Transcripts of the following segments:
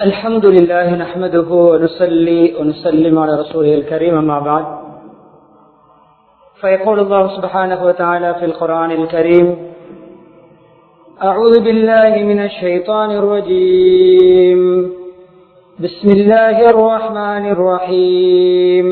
الحمد لله نحمده ونصلي ونسلم على رسوله الكريم أما بعد فيقول الله سبحانه وتعالى في القرآن الكريم أعوذ بالله من الشيطان الرجيم بسم الله الرحمن الرحيم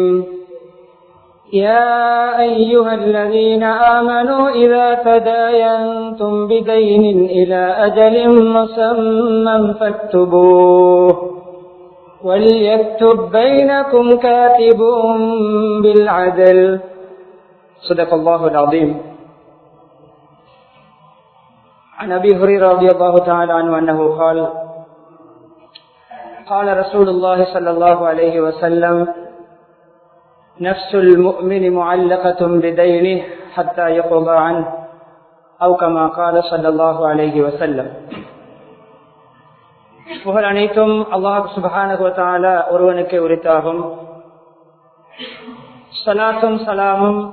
يا أيها الذين آمنوا إذا تداينتم بدين إلى أجل مسمى فاكتبوه وليكتب بينكم كاتب بالعدل صدق الله العظيم عن أبي هريرة رضي الله تعالى عنه أنه قال قال رسول الله صلى الله عليه وسلم نفس المؤمن معلقة بدينه حتى يقضى عنه أو كما قال صلى الله عليه وسلم புகழ் அனைத்தும் அல்லாஹ் சுபஹானுவத்தால ஒருவனுக்கு உரித்தாகும் சலாத்தும் சலாமும்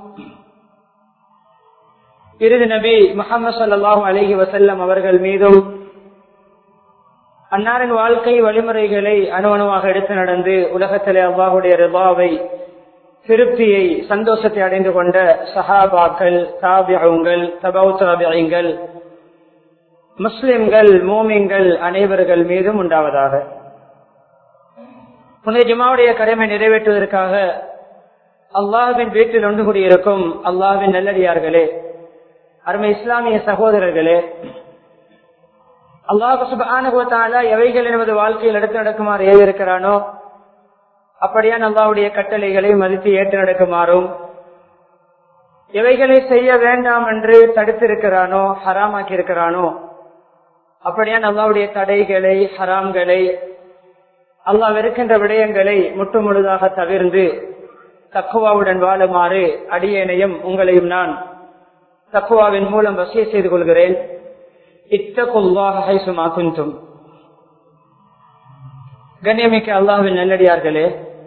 இறுதி நபி முகமது சல்லாஹூ அலஹி வசல்லம் அவர்கள் மீதும் அன்னாரின் வாழ்க்கை வழிமுறைகளை அணுவணுவாக எடுத்து நடந்து உலகத்திலே அல்லாஹுடைய ரிபாவை திருப்தியை சந்தோஷத்தை அடைந்து கொண்ட சஹாபாக்கள் தாபியங்கள் தபவு தாபியங்கள் முஸ்லிம்கள் மோமிங்கள் அனைவர்கள் மீதும் உண்டாவதாக புனித ஜுமாவுடைய கடமை நிறைவேற்றுவதற்காக அல்லாஹின் வீட்டில் ஒன்று கூடியிருக்கும் அல்லாஹின் நல்லடியார்களே அருமை இஸ்லாமிய சகோதரர்களே அல்லாஹு சுபானுகத்தால எவைகள் எனது வாழ்க்கையில் எடுத்து நடக்குமாறு ஏவிருக்கிறானோ அப்படியான் அல்லாவுடைய கட்டளைகளை மதித்து ஏற்று நடக்குமாறும் எவைகளை செய்ய வேண்டாம் என்று தடுத்திருக்கிறானோ ஹராமாக்கி இருக்கிறானோ அப்படியான் அல்லாவுடைய தடைகளை ஹராம்களை அல்லாஹ் வெறுக்கின்ற விடயங்களை முற்று முழுதாக தவிர்ந்து தக்குவாவுடன் வாழுமாறு அடியேனையும் உங்களையும் நான் தக்குவாவின் மூலம் வசிய செய்து கொள்கிறேன் இத்தகுல்லாஹும் கண்ணியமிக்க அல்லாஹின் நல்லடியார்களே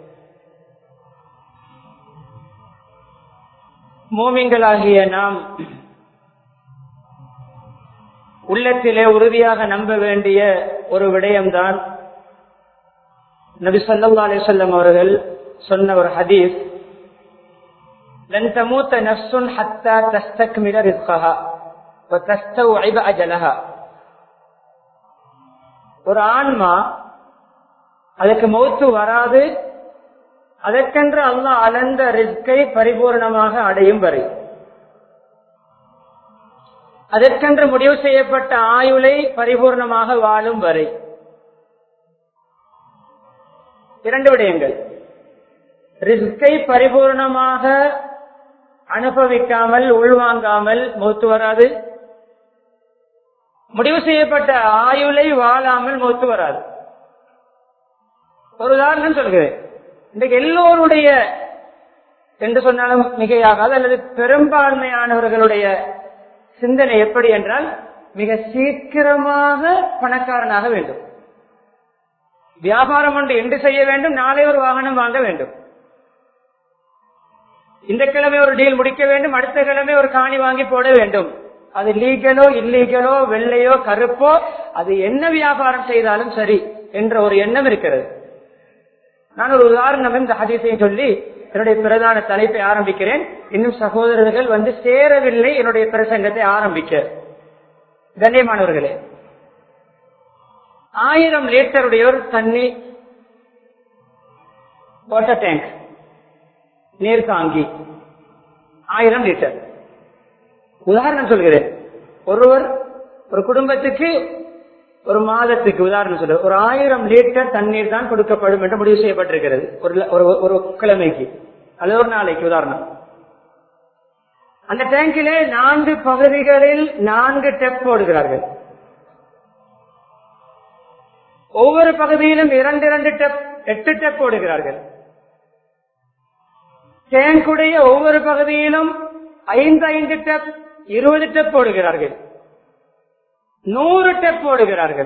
மோமிங்களாகிய நாம் உள்ளத்திலே உறுதியாக நம்ப வேண்டிய ஒரு விடயம்தான் நபி சொல்லா அலிசல்லம் அவர்கள் சொன்ன ஒரு ஹதீஸ் لن تموت نفس حتى تستكمل رزقها وتستوعب أجلها ஒரு ஆன்மா அதுக்கு மௌத்து வராது அதற்கென்று அல்லாஹ் அளந்த ரிஸ்கை பரிபூர்ணமாக அடையும் வரை அதற்கென்று முடிவு செய்யப்பட்ட ஆயுளை பரிபூர்ணமாக வாழும் வரை இரண்டு விடயங்கள் ரிஸ்கை பரிபூர்ணமாக அனுபவிக்காமல் உள்வாங்காமல் மூத்து வராது முடிவு செய்யப்பட்ட ஆயுளை வாழாமல் மூத்து வராது ஒரு உதாரணம் சொல்கிறேன் இன்றைக்கு எல்லோருடைய என்று சொன்னாலும் மிகையாகாது அல்லது பெரும்பான்மையானவர்களுடைய சிந்தனை எப்படி என்றால் மிக சீக்கிரமாக பணக்காரனாக வேண்டும் வியாபாரம் ஒன்று என்று செய்ய வேண்டும் நாளை ஒரு வாகனம் வாங்க வேண்டும் இந்த கிழமை ஒரு டீல் முடிக்க வேண்டும் அடுத்த கிழமை ஒரு காணி வாங்கி போட வேண்டும் அது லீகலோ இல்லீகலோ வெள்ளையோ கருப்போ அது என்ன வியாபாரம் செய்தாலும் சரி என்ற ஒரு எண்ணம் இருக்கிறது நான் ஒரு உதாரணம் இந்த ஹதீஸை சொல்லி என்னுடைய பிரதான தலைப்பை ஆரம்பிக்கிறேன் இன்னும் சகோதரர்கள் வந்து சேரவில்லை என்னுடைய பிரசங்கத்தை ஆரம்பிக்க கண்ணியமானவர்களே ஆயிரம் லிட்டருடைய ஒரு தண்ணி வாட்டர் டேங்க் நீர் தாங்கி ஆயிரம் லிட்டர் உதாரணம் சொல்கிறேன் ஒருவர் ஒரு குடும்பத்துக்கு ஒரு மாதத்துக்கு உதாரணம் சொல்ற ஒரு ஆயிரம் லிட்டர் தண்ணீர் தான் கொடுக்கப்படும் என்று முடிவு செய்யப்பட்டிருக்கிறது ஒரு ஒரு கிழமைக்கு அல்லது ஒரு நாளைக்கு உதாரணம் அந்த டேங்கிலே நான்கு பகுதிகளில் நான்கு டெப் போடுகிறார்கள் ஒவ்வொரு பகுதியிலும் இரண்டு இரண்டு டெப் எட்டு டெப் போடுகிறார்கள் டேங்குடைய ஒவ்வொரு பகுதியிலும் ஐந்து ஐந்து டெப் இருபது டெப் போடுகிறார்கள் நூறு டெப் போடுகிறார்கள்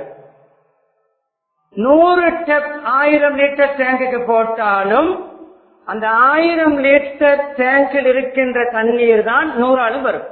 நூறு டெப் ஆயிரம் லிட்டர் டேங்குக்கு போட்டாலும் அந்த ஆயிரம் லிட்டர் டேங்கில் இருக்கின்ற தண்ணீர் தான் நூறாலும் வரும்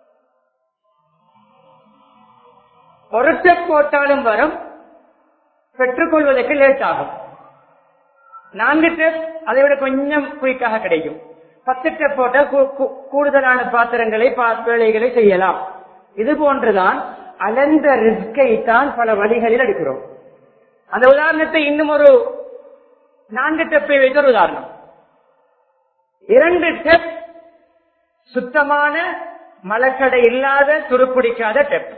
ஒரு டெப் போட்டாலும் வரும் பெற்றுக்கொள்வதற்கு லேட் ஆகும் நான்கு டெப் அதை விட கொஞ்சம் குயிக்காக கிடைக்கும் பத்து டெப் போட்டால் கூ- கூ- கூடுதலான பாத்திரங்களை பா- வேலைகளை செய்யலாம் இது போன்றுதான் அலந்த ரிஸ்கை தான் பல வழிகளில் எடுக்கிறோம் அந்த உதாரணத்தை இன்னும் ஒரு நான்கு டெப்பை வைத்த ஒரு உதாரணம் இரண்டு டெப் சுத்தமான மலக்கடை இல்லாத துருப்பிடிக்காத டெப்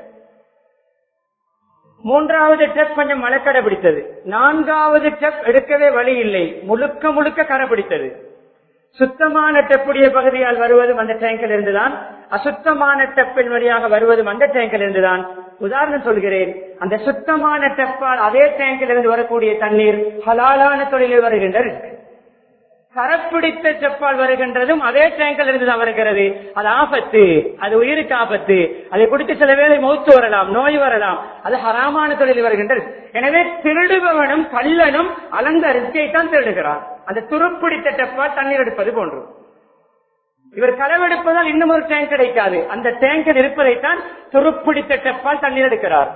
மூன்றாவது டெப் கொஞ்சம் மலக்கடை பிடித்தது நான்காவது டெப் எடுக்கவே வழி இல்லை முழுக்க முழுக்க கரை பிடித்தது சுத்தமான டெப்புடைய பகுதியால் வருவதும் அந்த டேங்கில் இருந்துதான் அசுத்தமான டெப்பின் வழியாக வருவதும் அந்த டேங்கில் இருந்துதான் உதாரணம் சொல்கிறேன் அந்த சுத்தமான டெப்பால் அதே டேங்கில் இருந்து வரக்கூடிய தண்ணீர் ஹலாலான தொழிலில் வருகின்ற risk. கரப்பிடித்த செப்பால் வருகின்றதும் அதே டேங்கில் இருந்து தான் வருகிறது அது ஆபத்து அது உயிருக்கு ஆபத்து அதை குடித்து சில வேளை மௌத்து வரலாம் நோய் வரலாம் அது ஹராமான தொழில் வருகின்றது எனவே திருடுபவனும் கள்ளனும் அலந்த ரிஸ்கை தான் திருடுகிறான் அந்த துருப்பிடித்த டெப்பால் தண்ணீர் எடுப்பது போன்று இவர் களவெடுப்பதால் இன்னும் ஒரு டேங்க் கிடைக்காது அந்த டேங்கில் இருப்பதைத்தான் துருப்பிடித்த டெப்பால் தண்ணீர் எடுக்கிறார்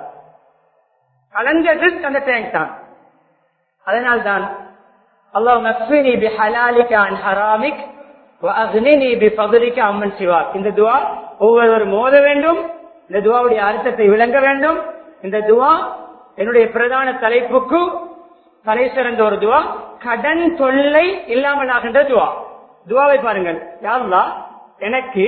அலந்த ரிஸ்க் அந்த டேங்க் தான் அதனால்தான் அல்லாஹ் நக்ஃபினி பி ஹலாலிக அன் ஹராமிக் வஅக்னினி பி ஃபضلிக அம்மன் சிவாக் இந்த துஆ ஒவ்வொருவரும் ஓத வேண்டும் இந்த துஆவுடைய அர்த்தத்தை விளங்க வேண்டும் இந்த துஆ என்னுடைய பிரதான தலைப்புக்கு தலை சிறந்த ஒரு துஆ கடன் தொல்லை இல்லாமல் ஆகின்ற துஆ துஆவை பாருங்கள் யா அல்லாஹ் எனக்கு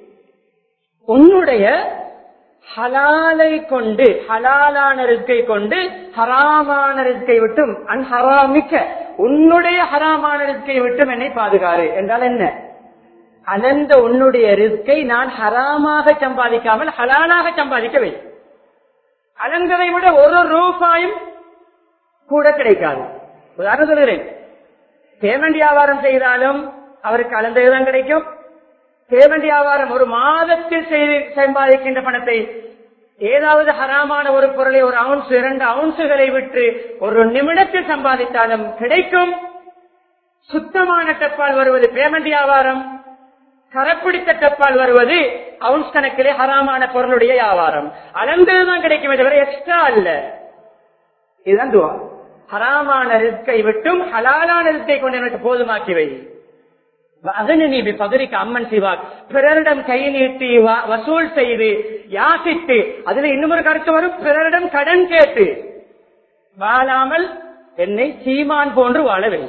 உன்னுடைய ஹலாலை கொண்டு ஹலாலான ரிஸ்கை கொண்டு ஹராமான ரிஸ்கை விட்டும் அன் ஹராமிக்க உன்னுடைய ஹராமான ரிஸ்கை விட்டும் என்னை பாதுகாரு என்றால் என்ன அனந்த உன்னுடைய ரிஸ்கை நான் ஹராமாக சம்பாதிக்காமல் ஹலாலாக சம்பாதிக்க வை அலந்ததை விட ஒரு ரூபாயும் கூட கிடைக்காது உதாரணம் சொல்கிறேன் பேமெண்ட் வியாபாரம் செய்தாலும் அவருக்கு அலந்ததுதான் கிடைக்கும் பேமெண்ட் வியாபாரம் ஒரு மாதத்தில் செய்து சம்பாதிக்கின்ற பணத்தை ஏதாவது ஹராமான ஒரு பொருளை ஒரு அவுன்ஸ் இரண்டு அவுன்ஸுகளை விட்டு ஒரு நிமிடத்தில் சம்பாதித்தாலும் கிடைக்கும் சுத்தமான டப்பால் வருவது பேமெண்ட் வியாபாரம் கரப்பிடித்த டப்பால் வருவது அவுன்ஸ் கணக்கிலே ஹராமான பொருளுடைய வியாபாரம் அளந்ததுதான் கிடைக்குமே தவிர எக்ஸ்ட்ரா அல்ல இதுதான் துவா ஹராமான ரிஸ்கை விட்டும் ஹலாலான ரிஸ்கை கொண்டு எனக்கு போதுமாக்கி வை அகனி பகுதிக்கு அம்மன் சிவாக் பிறரிடம் கை நீட்டி வ- வசூல் செய்து யாசித்து அதுல இன்னும் ஒரு கருத்து வரும் பிறரிடம் கடன் கேட்டு வாழாமல் என்னை சீமான் போன்று வாழவில்லை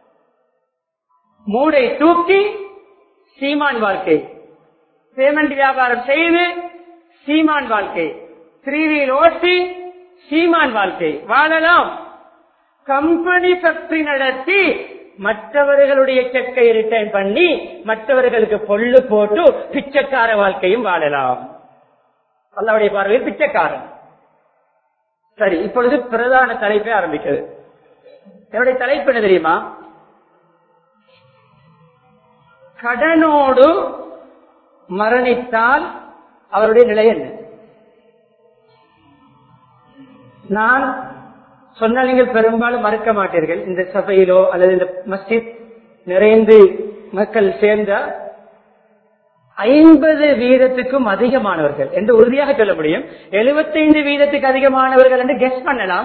மூடை தூக்கி சீமான் வாழ்க்கை பேமெண்ட் வியாபாரம் செய்து சீமான் வாழ்க்கை த்ரீவீல் ஓட்டி சீமான் வாழ்க்கை வாழலாம் கம்பெனி ஃபேக்டரி நடத்தி மற்றவர்களுடைய செக்கை ரிட்டர்ன் பண்ணி மற்றவர்களுக்கு பொல்லு போட்டு பிச்சைக்கார வாழ்க்கையும் வாழலாம் அல்லாவுடைய பார்வையில் பிச்சைக்காரன் சரி இப்பொழுது பிரதான தலைப்பை ஆரம்பிக்கிறது என்னுடைய தலைப்பு என்ன தெரியுமா கடனோடு மரணித்தால் அவருடைய நிலை என்ன நான் சொன்னால் நீங்கள் பெரும்பாலும் மறுக்க மாட்டீர்கள் இந்த சபையிலோ அல்லது இந்த மஸ்ஜித் நிறைந்து மக்கள் சேர்ந்த ஐம்பது வீதத்துக்கும் அதிகமானவர்கள் என்று உறுதியாக சொல்ல முடியும் எழுபத்தைந்து வீதத்துக்கு அதிகமானவர்கள் என்று கெஸ் பண்ணலாம்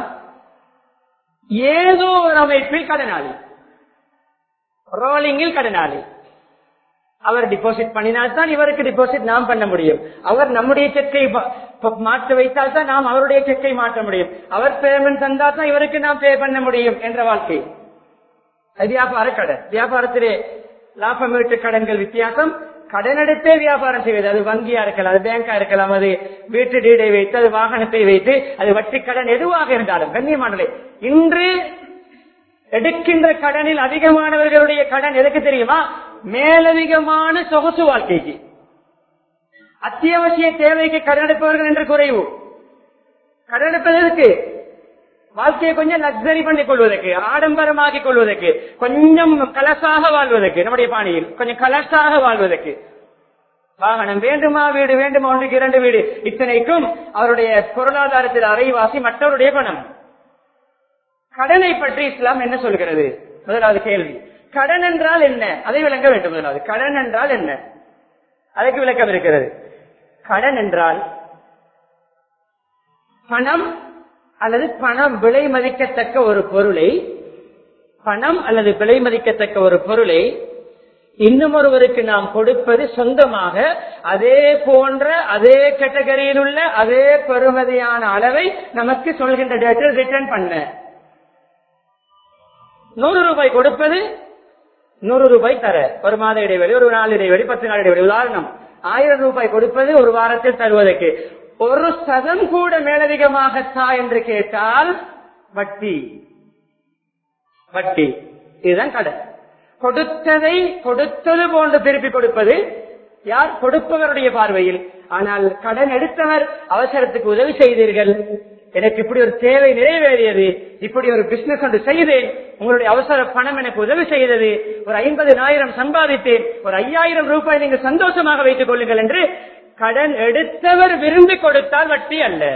ஏதோ ஒரு அமைப்பில் கடனாளி ரோலிங்கில் கடனாளி அவர் டிபாசிட் பண்ணினால்தான் இவருக்கு டிபாசிட் நாம் பண்ண முடியும் அவர் நம்முடைய செக்கை ப- ப- மாற்ற வைத்தால் தான் நாம் அவருடைய செக்கை மாற்ற முடியும் அவர் பேமெண்ட் தந்தால் தான் இவருக்கு நாம் பே பண்ண முடியும் என்ற வாழ்க்கை அது வியாபார கடன் வியாபாரத்திலே லாபம் ஈட்டு கடன்கள் வித்தியாசம் கடன் எடுத்தே வியாபாரம் செய்வது அது வங்கியா இருக்கலாம் அது பேங்கா இருக்கலாம் அது வீட்டு டீடை வைத்து அது வாகனத்தை வைத்து அது வட்டி கடன் எதுவாக இருந்தாலும் கண்ணியமானலை இன்று எடுக்கின்ற கடனில் அதிகமானவர்களுடைய கடன் எதுக்கு தெரியுமா மேலதிகமான சொகுசு வாழ்க்கைக்கு அத்தியாவசிய தேவைக்கு கடன் எடுப்பவர்கள் என்று குறைவு கடன் எடுப்பதற்கு வாழ்க்கையை கொஞ்சம் லக்ஸரி பண்ணிக் கொள்வதற்கு ஆடம்பரமாக்கிக் கொள்வதற்கு கொஞ்சம் கலசாக வாழ்வதற்கு நம்முடைய பாணியில் கொஞ்சம் கலசாக வாழ்வதற்கு வாகனம் வேண்டுமா வீடு வேண்டுமா ஒன்றுக்கு இரண்டு வீடு இத்தனைக்கும் அவருடைய பொருளாதாரத்தில் அரைவாசி மற்றவருடைய பணம் கடனை பற்றி இஸ்லாம் என்ன சொல்கிறது முதலாவது கேள்வி கடன் என்றால் என்ன அதை விளங்க வேண்டும் முதலாவது கடன் என்றால் என்ன அதற்கு விளக்கம் இருக்கிறது கடன் என்றால் பணம் அல்லது பணம் விலை மதிக்கத்தக்க ஒரு பொருளை பணம் அல்லது விலை மதிக்கத்தக்க ஒரு பொருளை இன்னும் ஒருவருக்கு நாம் கொடுப்பது சொந்தமாக அதே போன்ற அதே கேட்டகரியில் உள்ள அதே பெறுமதியான அளவை நமக்கு சொல்கின்ற டேட்டில் ரிட்டர்ன் பண்ண நூறு ரூபாய் கொடுப்பது நூறு ரூபாய் தர ஒரு மாத இடைவெளி ஒரு நாள் இடைவெளி பத்து நாள் இடைவெளி உதாரணம் ஆயிரம் ரூபாய் கொடுப்பது ஒரு வாரத்தில் தருவதற்கு ஒரு சதம் கூட மேலதிகமாக தா என்று கேட்டால் வட்டி வட்டி இதுதான் கடன் கொடுத்ததை கொடுத்தது போன்று திருப்பி கொடுப்பது யார் கொடுப்பவருடைய பார்வையில் ஆனால் கடன் எடுத்தவர் அவசரத்துக்கு உதவி செய்தீர்கள் எனக்கு இப்படி ஒரு தேவை நிறைவேறியது இப்படி ஒரு பிசினஸ் ஒன்று செய்தேன் உங்களுடைய அவசர பணம் எனக்கு உதவி செய்தது ஒரு ஐம்பதினாயிரம் சம்பாதித்தேன் ஒரு ஐயாயிரம் ரூபாய் நீங்கள் சந்தோஷமாக வைத்துக் கொள்ளுங்கள் என்று கடன் எடுத்தவர் விரும்பி கொடுத்தால் வட்டி அல்ல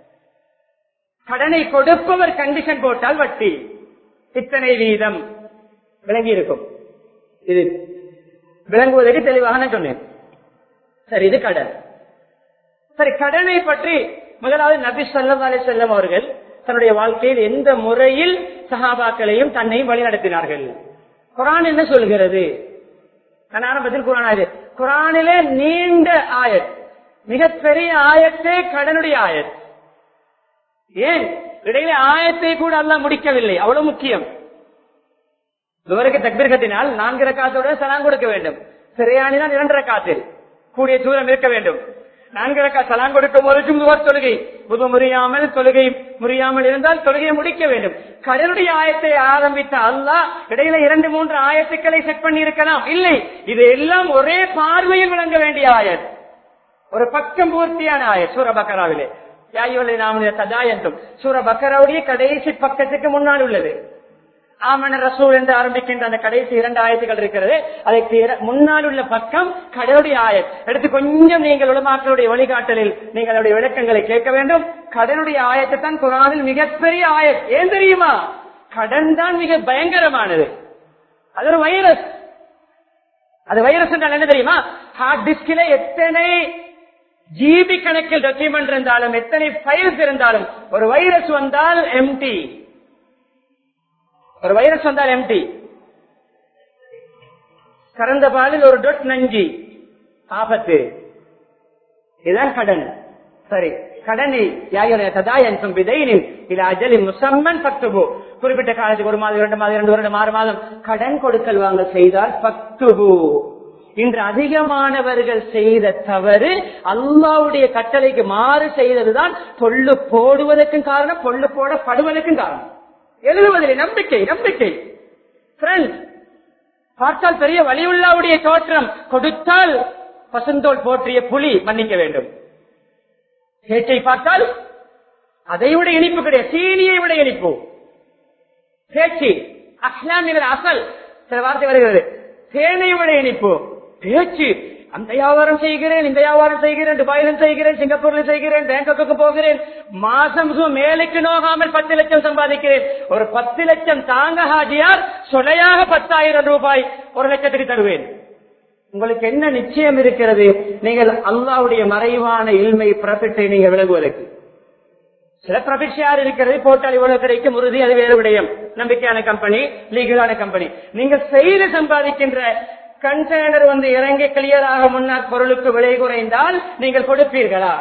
கடனை கொடுப்பவர் கண்டிஷன் போட்டால் வட்டி இத்தனை வீதம் விளங்கி இருக்கும் இது விளங்குவதற்கு தெளிவாக நான் சொன்னேன் சரி இது கடன் சரி கடனை பற்றி முதலாவது நபி சொல்லா அலி செல்லம் அவர்கள் தன்னுடைய வாழ்க்கையில் எந்த முறையில் சஹாபாக்களையும் தன்னையும் வழிநடத்தினார்கள் குரான் என்ன சொல்கிறது நான் ஆரம்பத்தில் குரான் ஆயத் குரானிலே நீண்ட ஆயத் மிகப்பெரிய ஆயத்தே கடனுடைய ஆயத் ஏன் இடையில ஆயத்தை கூட எல்லாம் முடிக்கவில்லை அவ்வளவு முக்கியம் இவருக்கு தக்பீர் கட்டினால் நான்கு ரக்காத்தோட சலாம் கொடுக்க வேண்டும் சிறையானிதான் இரண்டு ரக்காத்தில் கூடிய தூரம் இருக்க வேண்டும் நான்கு ரக்கா சலாம் கொடுக்கும் ஒரு ஜும்துவர் தொழுகை புது முறியாமல் தொழுகை முறியாமல் இருந்தால் தொழுகையை முடிக்க வேண்டும் கடனுடைய ஆயத்தை ஆரம்பித்த அல்லாஹ் இடையில இரண்டு மூன்று ஆயத்துக்களை செட் பண்ணி இருக்கலாம் இல்லை இது எல்லாம் ஒரே பார்வையில் விளங்க வேண்டிய ஆயத் ஒரு பக்கம் பூர்த்தியான ஆயத் சூர பக்கராவிலே யாயோலை நாம ததாயந்தும் சூர பக்கராவுடைய கடைசி பக்கத்துக்கு முன்னால் உள்ளது ஆமன ரசூல் என்று ஆரம்பிக்கின்ற அந்த கடைசி இரண்டு ஆயத்துகள் இருக்கிறது அதற்கு இர- முன்னால் உள்ள பக்கம் கடலுடைய ஆயத் எடுத்து கொஞ்சம் நீங்கள் உலமாக்களுடைய வழிகாட்டலில் நீங்கள் அதனுடைய விளக்கங்களை கேட்க வேண்டும் கடனுடைய ஆயத்தை தான் குரானில் மிகப்பெரிய ஆயத் ஏன் தெரியுமா கடன் தான் மிக பயங்கரமானது அது ஒரு வைரஸ் அது வைரஸ் என்றால் என்ன தெரியுமா ஹார்ட் டிஸ்கில எத்தனை ஜிபி கணக்கில் டாக்குமெண்ட் இருந்தாலும் எத்தனை ஃபைல்ஸ் இருந்தாலும் ஒரு வைரஸ் வந்தால் எம்டி ஒரு வைரஸ் வந்தால் எம்டி கறந்த பாலில் ஒரு டொட் நஞ்சி ஆபத்து இதுதான் கடன் சரி கடனை யாயோடைய ததாயன்சும் விதையினில் இல்ல அஜலி முசம்மன் பக்துபு குறிப்பிட்ட காலத்துக்கு ஒரு மாதம் இரண்டு மாதம் இரண்டு வருடம் ஆறு மாதம் கடன் கொடுக்கல் வாங்க செய்தால் பக்துபு இன்று அதிகமானவர்கள் செய்த தவறு அல்லாவுடைய கட்டளைக்கு மாறு செய்ததுதான் பொல்லு போடுவதற்கும் காரணம் பொல்லு போடப்படுவதற்கும் காரணம் எழுதுவதில்லை நம்பிக்கை நம்பிக்கை Friends, பார்த்தால் பெரிய வலியுள்ளாவுடைய தோற்றம் கொடுத்தால் பசுந்தோல் போற்றிய புலி மன்னிக்க வேண்டும் பேச்சை பார்த்தால் அதை விட இனிப்பு கிடையாது சீனியை விட இனிப்பு பேச்சு அஸ்லாமிகள் அசல் சில வார்த்தை வருகிறது தேனை விட இனிப்பு பேச்சு அந்த வியாபாரம் செய்கிறேன் இந்த வியாபாரம் செய்கிறேன் துபாயிலும் செய்கிறேன் சிங்கப்பூர்ல செய்கிறேன் பேங்காக்கு போகிறேன் மாசம் சு- மேலுக்கு நோகாமல் பத்து லட்சம் சம்பாதிக்கிறேன் ஒரு பத்து லட்சம் தாங்க ஹாஜியார் சொலையாக பத்தாயிரம் ரூபாய் ஒரு லட்சத்துக்கு தருவேன் உங்களுக்கு என்ன நிச்சயம் இருக்கிறது நீங்கள் அல்லாவுடைய மறைவான இல்மை ப்ராஃபிட்டை நீங்கள் விளங்குவதற்கு சில ப்ராஃபிட் ஷேர் இருக்கிறது போட்டால் இவ்வளவு கிடைக்கும் உறுதி அது வேறு விடயம் நம்பிக்கையான கம்பெனி லீகலான கம்பெனி நீங்கள் செய்து சம்பாதிக்கின்ற கண்டெய்னர் வந்து இறங்கி கிளியராக முன்னால் பொருளுக்கு விலை குறைந்தால் நீங்கள் கொடுப்பீர்களா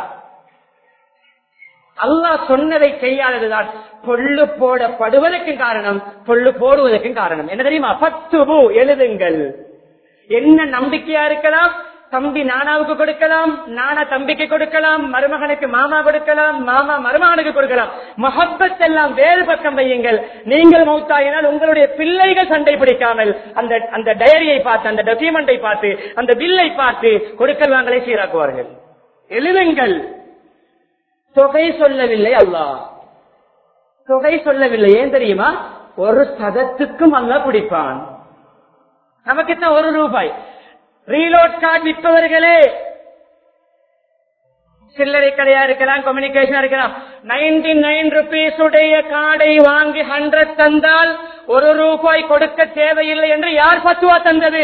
அல்லாஹ் சொன்னதை செய்யாததுதான் பொல்லு போடப்படுவதற்கு காரணம் பொல்லு போடுவதற்கும் காரணம் என்ன தெரியுமா பத்து பூ எழுதுங்கள் என்ன நம்பிக்கையா இருக்கலாம் தம்பி நானாவுக்கு கொடுக்கலாம் நானா தம்பிக்கு கொடுக்கலாம் மருமகனுக்கு மாமா கொடுக்கலாம் மாமா மருமகனுக்கு கொடுக்கலாம் மொஹப்பத் எல்லாம் வேறு பக்கம் வையுங்கள் நீங்கள் மௌத்தாயினால் உங்களுடைய பிள்ளைகள் சண்டை பிடிக்காமல் அந்த அந்த டயரியை பார்த்து அந்த டாக்குமெண்டை பார்த்து அந்த பில்லை பார்த்து கொடுக்கல் வாங்கலை சீராக்குவார்கள் எழுதுங்கள் தொகை சொல்லவில்லை அல்லாஹ் தொகை சொல்லவில்லை ஏன் தெரியுமா ஒரு சதத்துக்கும் அல்ல பிடிப்பான் நமக்கு தான் ஒரு ரூபாய் ரீலோட் கார்டு விற்பவர்களே சில்லறை கடையா இருக்கலாம் கம்யூனிகேஷனா இருக்கலாம் நைன்டி நைன் ருபீஸ் உடைய கார்டை வாங்கி ஹண்ட்ரட் தந்தால் ஒரு ரூபாய் கொடுக்க தேவையில்லை என்று யார் பத்துவா தந்தது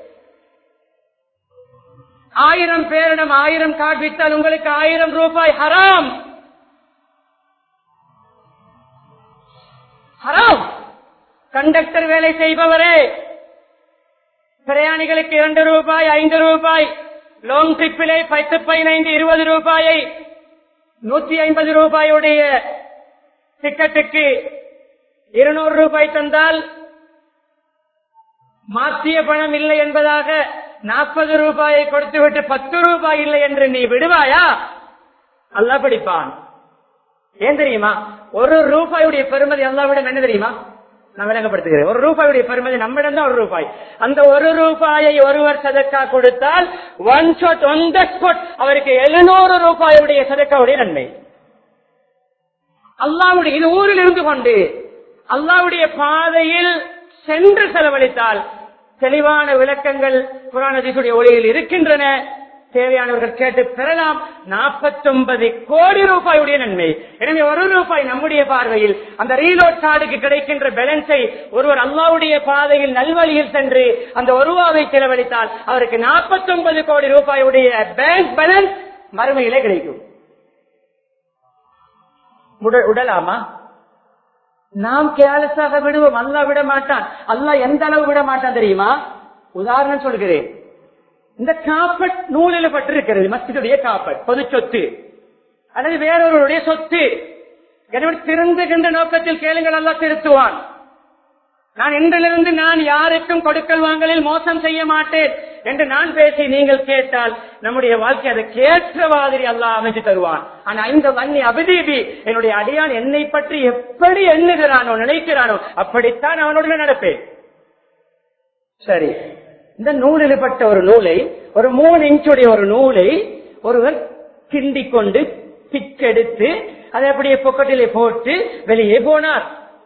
ஆயிரம் பேரிடம் ஆயிரம் கார்டு வித்தால் உங்களுக்கு ஆயிரம் ரூபாய் ஹராம் ஹராம் கண்டக்டர் வேலை செய்பவரே பிரயாணிகளுக்கு இரண்டு ரூபாய் ஐந்து ரூபாய் லாங் ட்ரிப்பிலே பத்து பதினைந்து இருபது ரூபாயை நூத்தி ஐம்பது ரூபாயுடைய டிக்கெட்டுக்கு இருநூறு ரூபாய் தந்தால் மாற்றிய பணம் இல்லை என்பதாக நாற்பது ரூபாயை கொடுத்துவிட்டு பத்து ரூபாய் இல்லை என்று நீ விடுவாயா அல்லா பிடிப்பான் ஏன் தெரியுமா ஒரு ரூபாயுடைய பெருமதி அல்லாவிடம் என்ன தெரியுமா நான் விளங்கப்படுத்துகிறேன் ஒரு ரூபாயுடைய பெருமதி நம்மிடம் தான் ஒரு ரூபாய் அந்த ஒரு ரூபாயை ஒருவர் சதக்கா கொடுத்தால் one shot on the spot அவருக்கு எழுநூறு ரூபாயுடைய சதக்காவுடைய நன்மை அல்லாவுடைய இது ஊரில் இருந்து கொண்டு அல்லாவுடைய பாதையில் சென்று செலவழித்தால் தெளிவான விளக்கங்கள் புராணதிசுடைய ஒளியில் இருக்கின்றன தேவையானவர்கள் கேட்டு பெறலாம் நாற்பத்தொன்பது கோடி ரூபாயுடைய நன்மை எனவே ஒரு ரூபாய் நம்முடைய பார்வையில் அந்த ரீலோட் கார்டுக்கு கிடைக்கின்ற பேலன்ஸை ஒருவர் அல்லாவுடைய பாதையில் நல்வழியில் சென்று அந்த ஒரு ரூபாவை செலவழித்தால் அவருக்கு நாற்பத்தொன்பது கோடி ரூபாயுடைய பேங்க் பேலன்ஸ் மறுமையிலே கிடைக்கும் உட- உடலாமா நாம் கேலஸாக விடுவோம் அல்லா விட மாட்டான் அல்லா எந்த அளவு விட மாட்டான் தெரியுமா உதாரணம் சொல்கிறேன் இந்த காப்பட் நூலில் பட்டிருக்கிறது மஸ்ஜிதுடைய காப்பட் பொது சொத்து அல்லது வேறொருவருடைய சொத்து எனவே திருந்துகின்ற நோக்கத்தில் கேளுங்கள் அல்லா திருத்துவான் நான் இன்றிலிருந்து நான் யாருக்கும் கொடுக்கல் வாங்கலில் மோசம் செய்ய மாட்டேன் என்று நான் பேசி நீங்கள் கேட்டால் நம்முடைய வாழ்க்கை அதற்கு ஏற்ற மாதிரி அல்லாஹ் அமைச்சு தருவான் ஆனா இந்த வன்னி அபிதீபி என்னுடைய அடியான் என்னை பற்றி எப்படி எண்ணுகிறானோ நினைக்கிறானோ அப்படித்தான் அவனுடன் நடப்பேன் சரி இந்த நூலில் பட்ட ஒரு நூலை ஒரு மூணு இன்ச்சுடைய ஒரு நூலை ஒருவர் கிண்டிக் கொண்டு பிச்செடுத்து அதை அப்படியே பொக்கெட்டிலே போட்டு வெளியே போனார்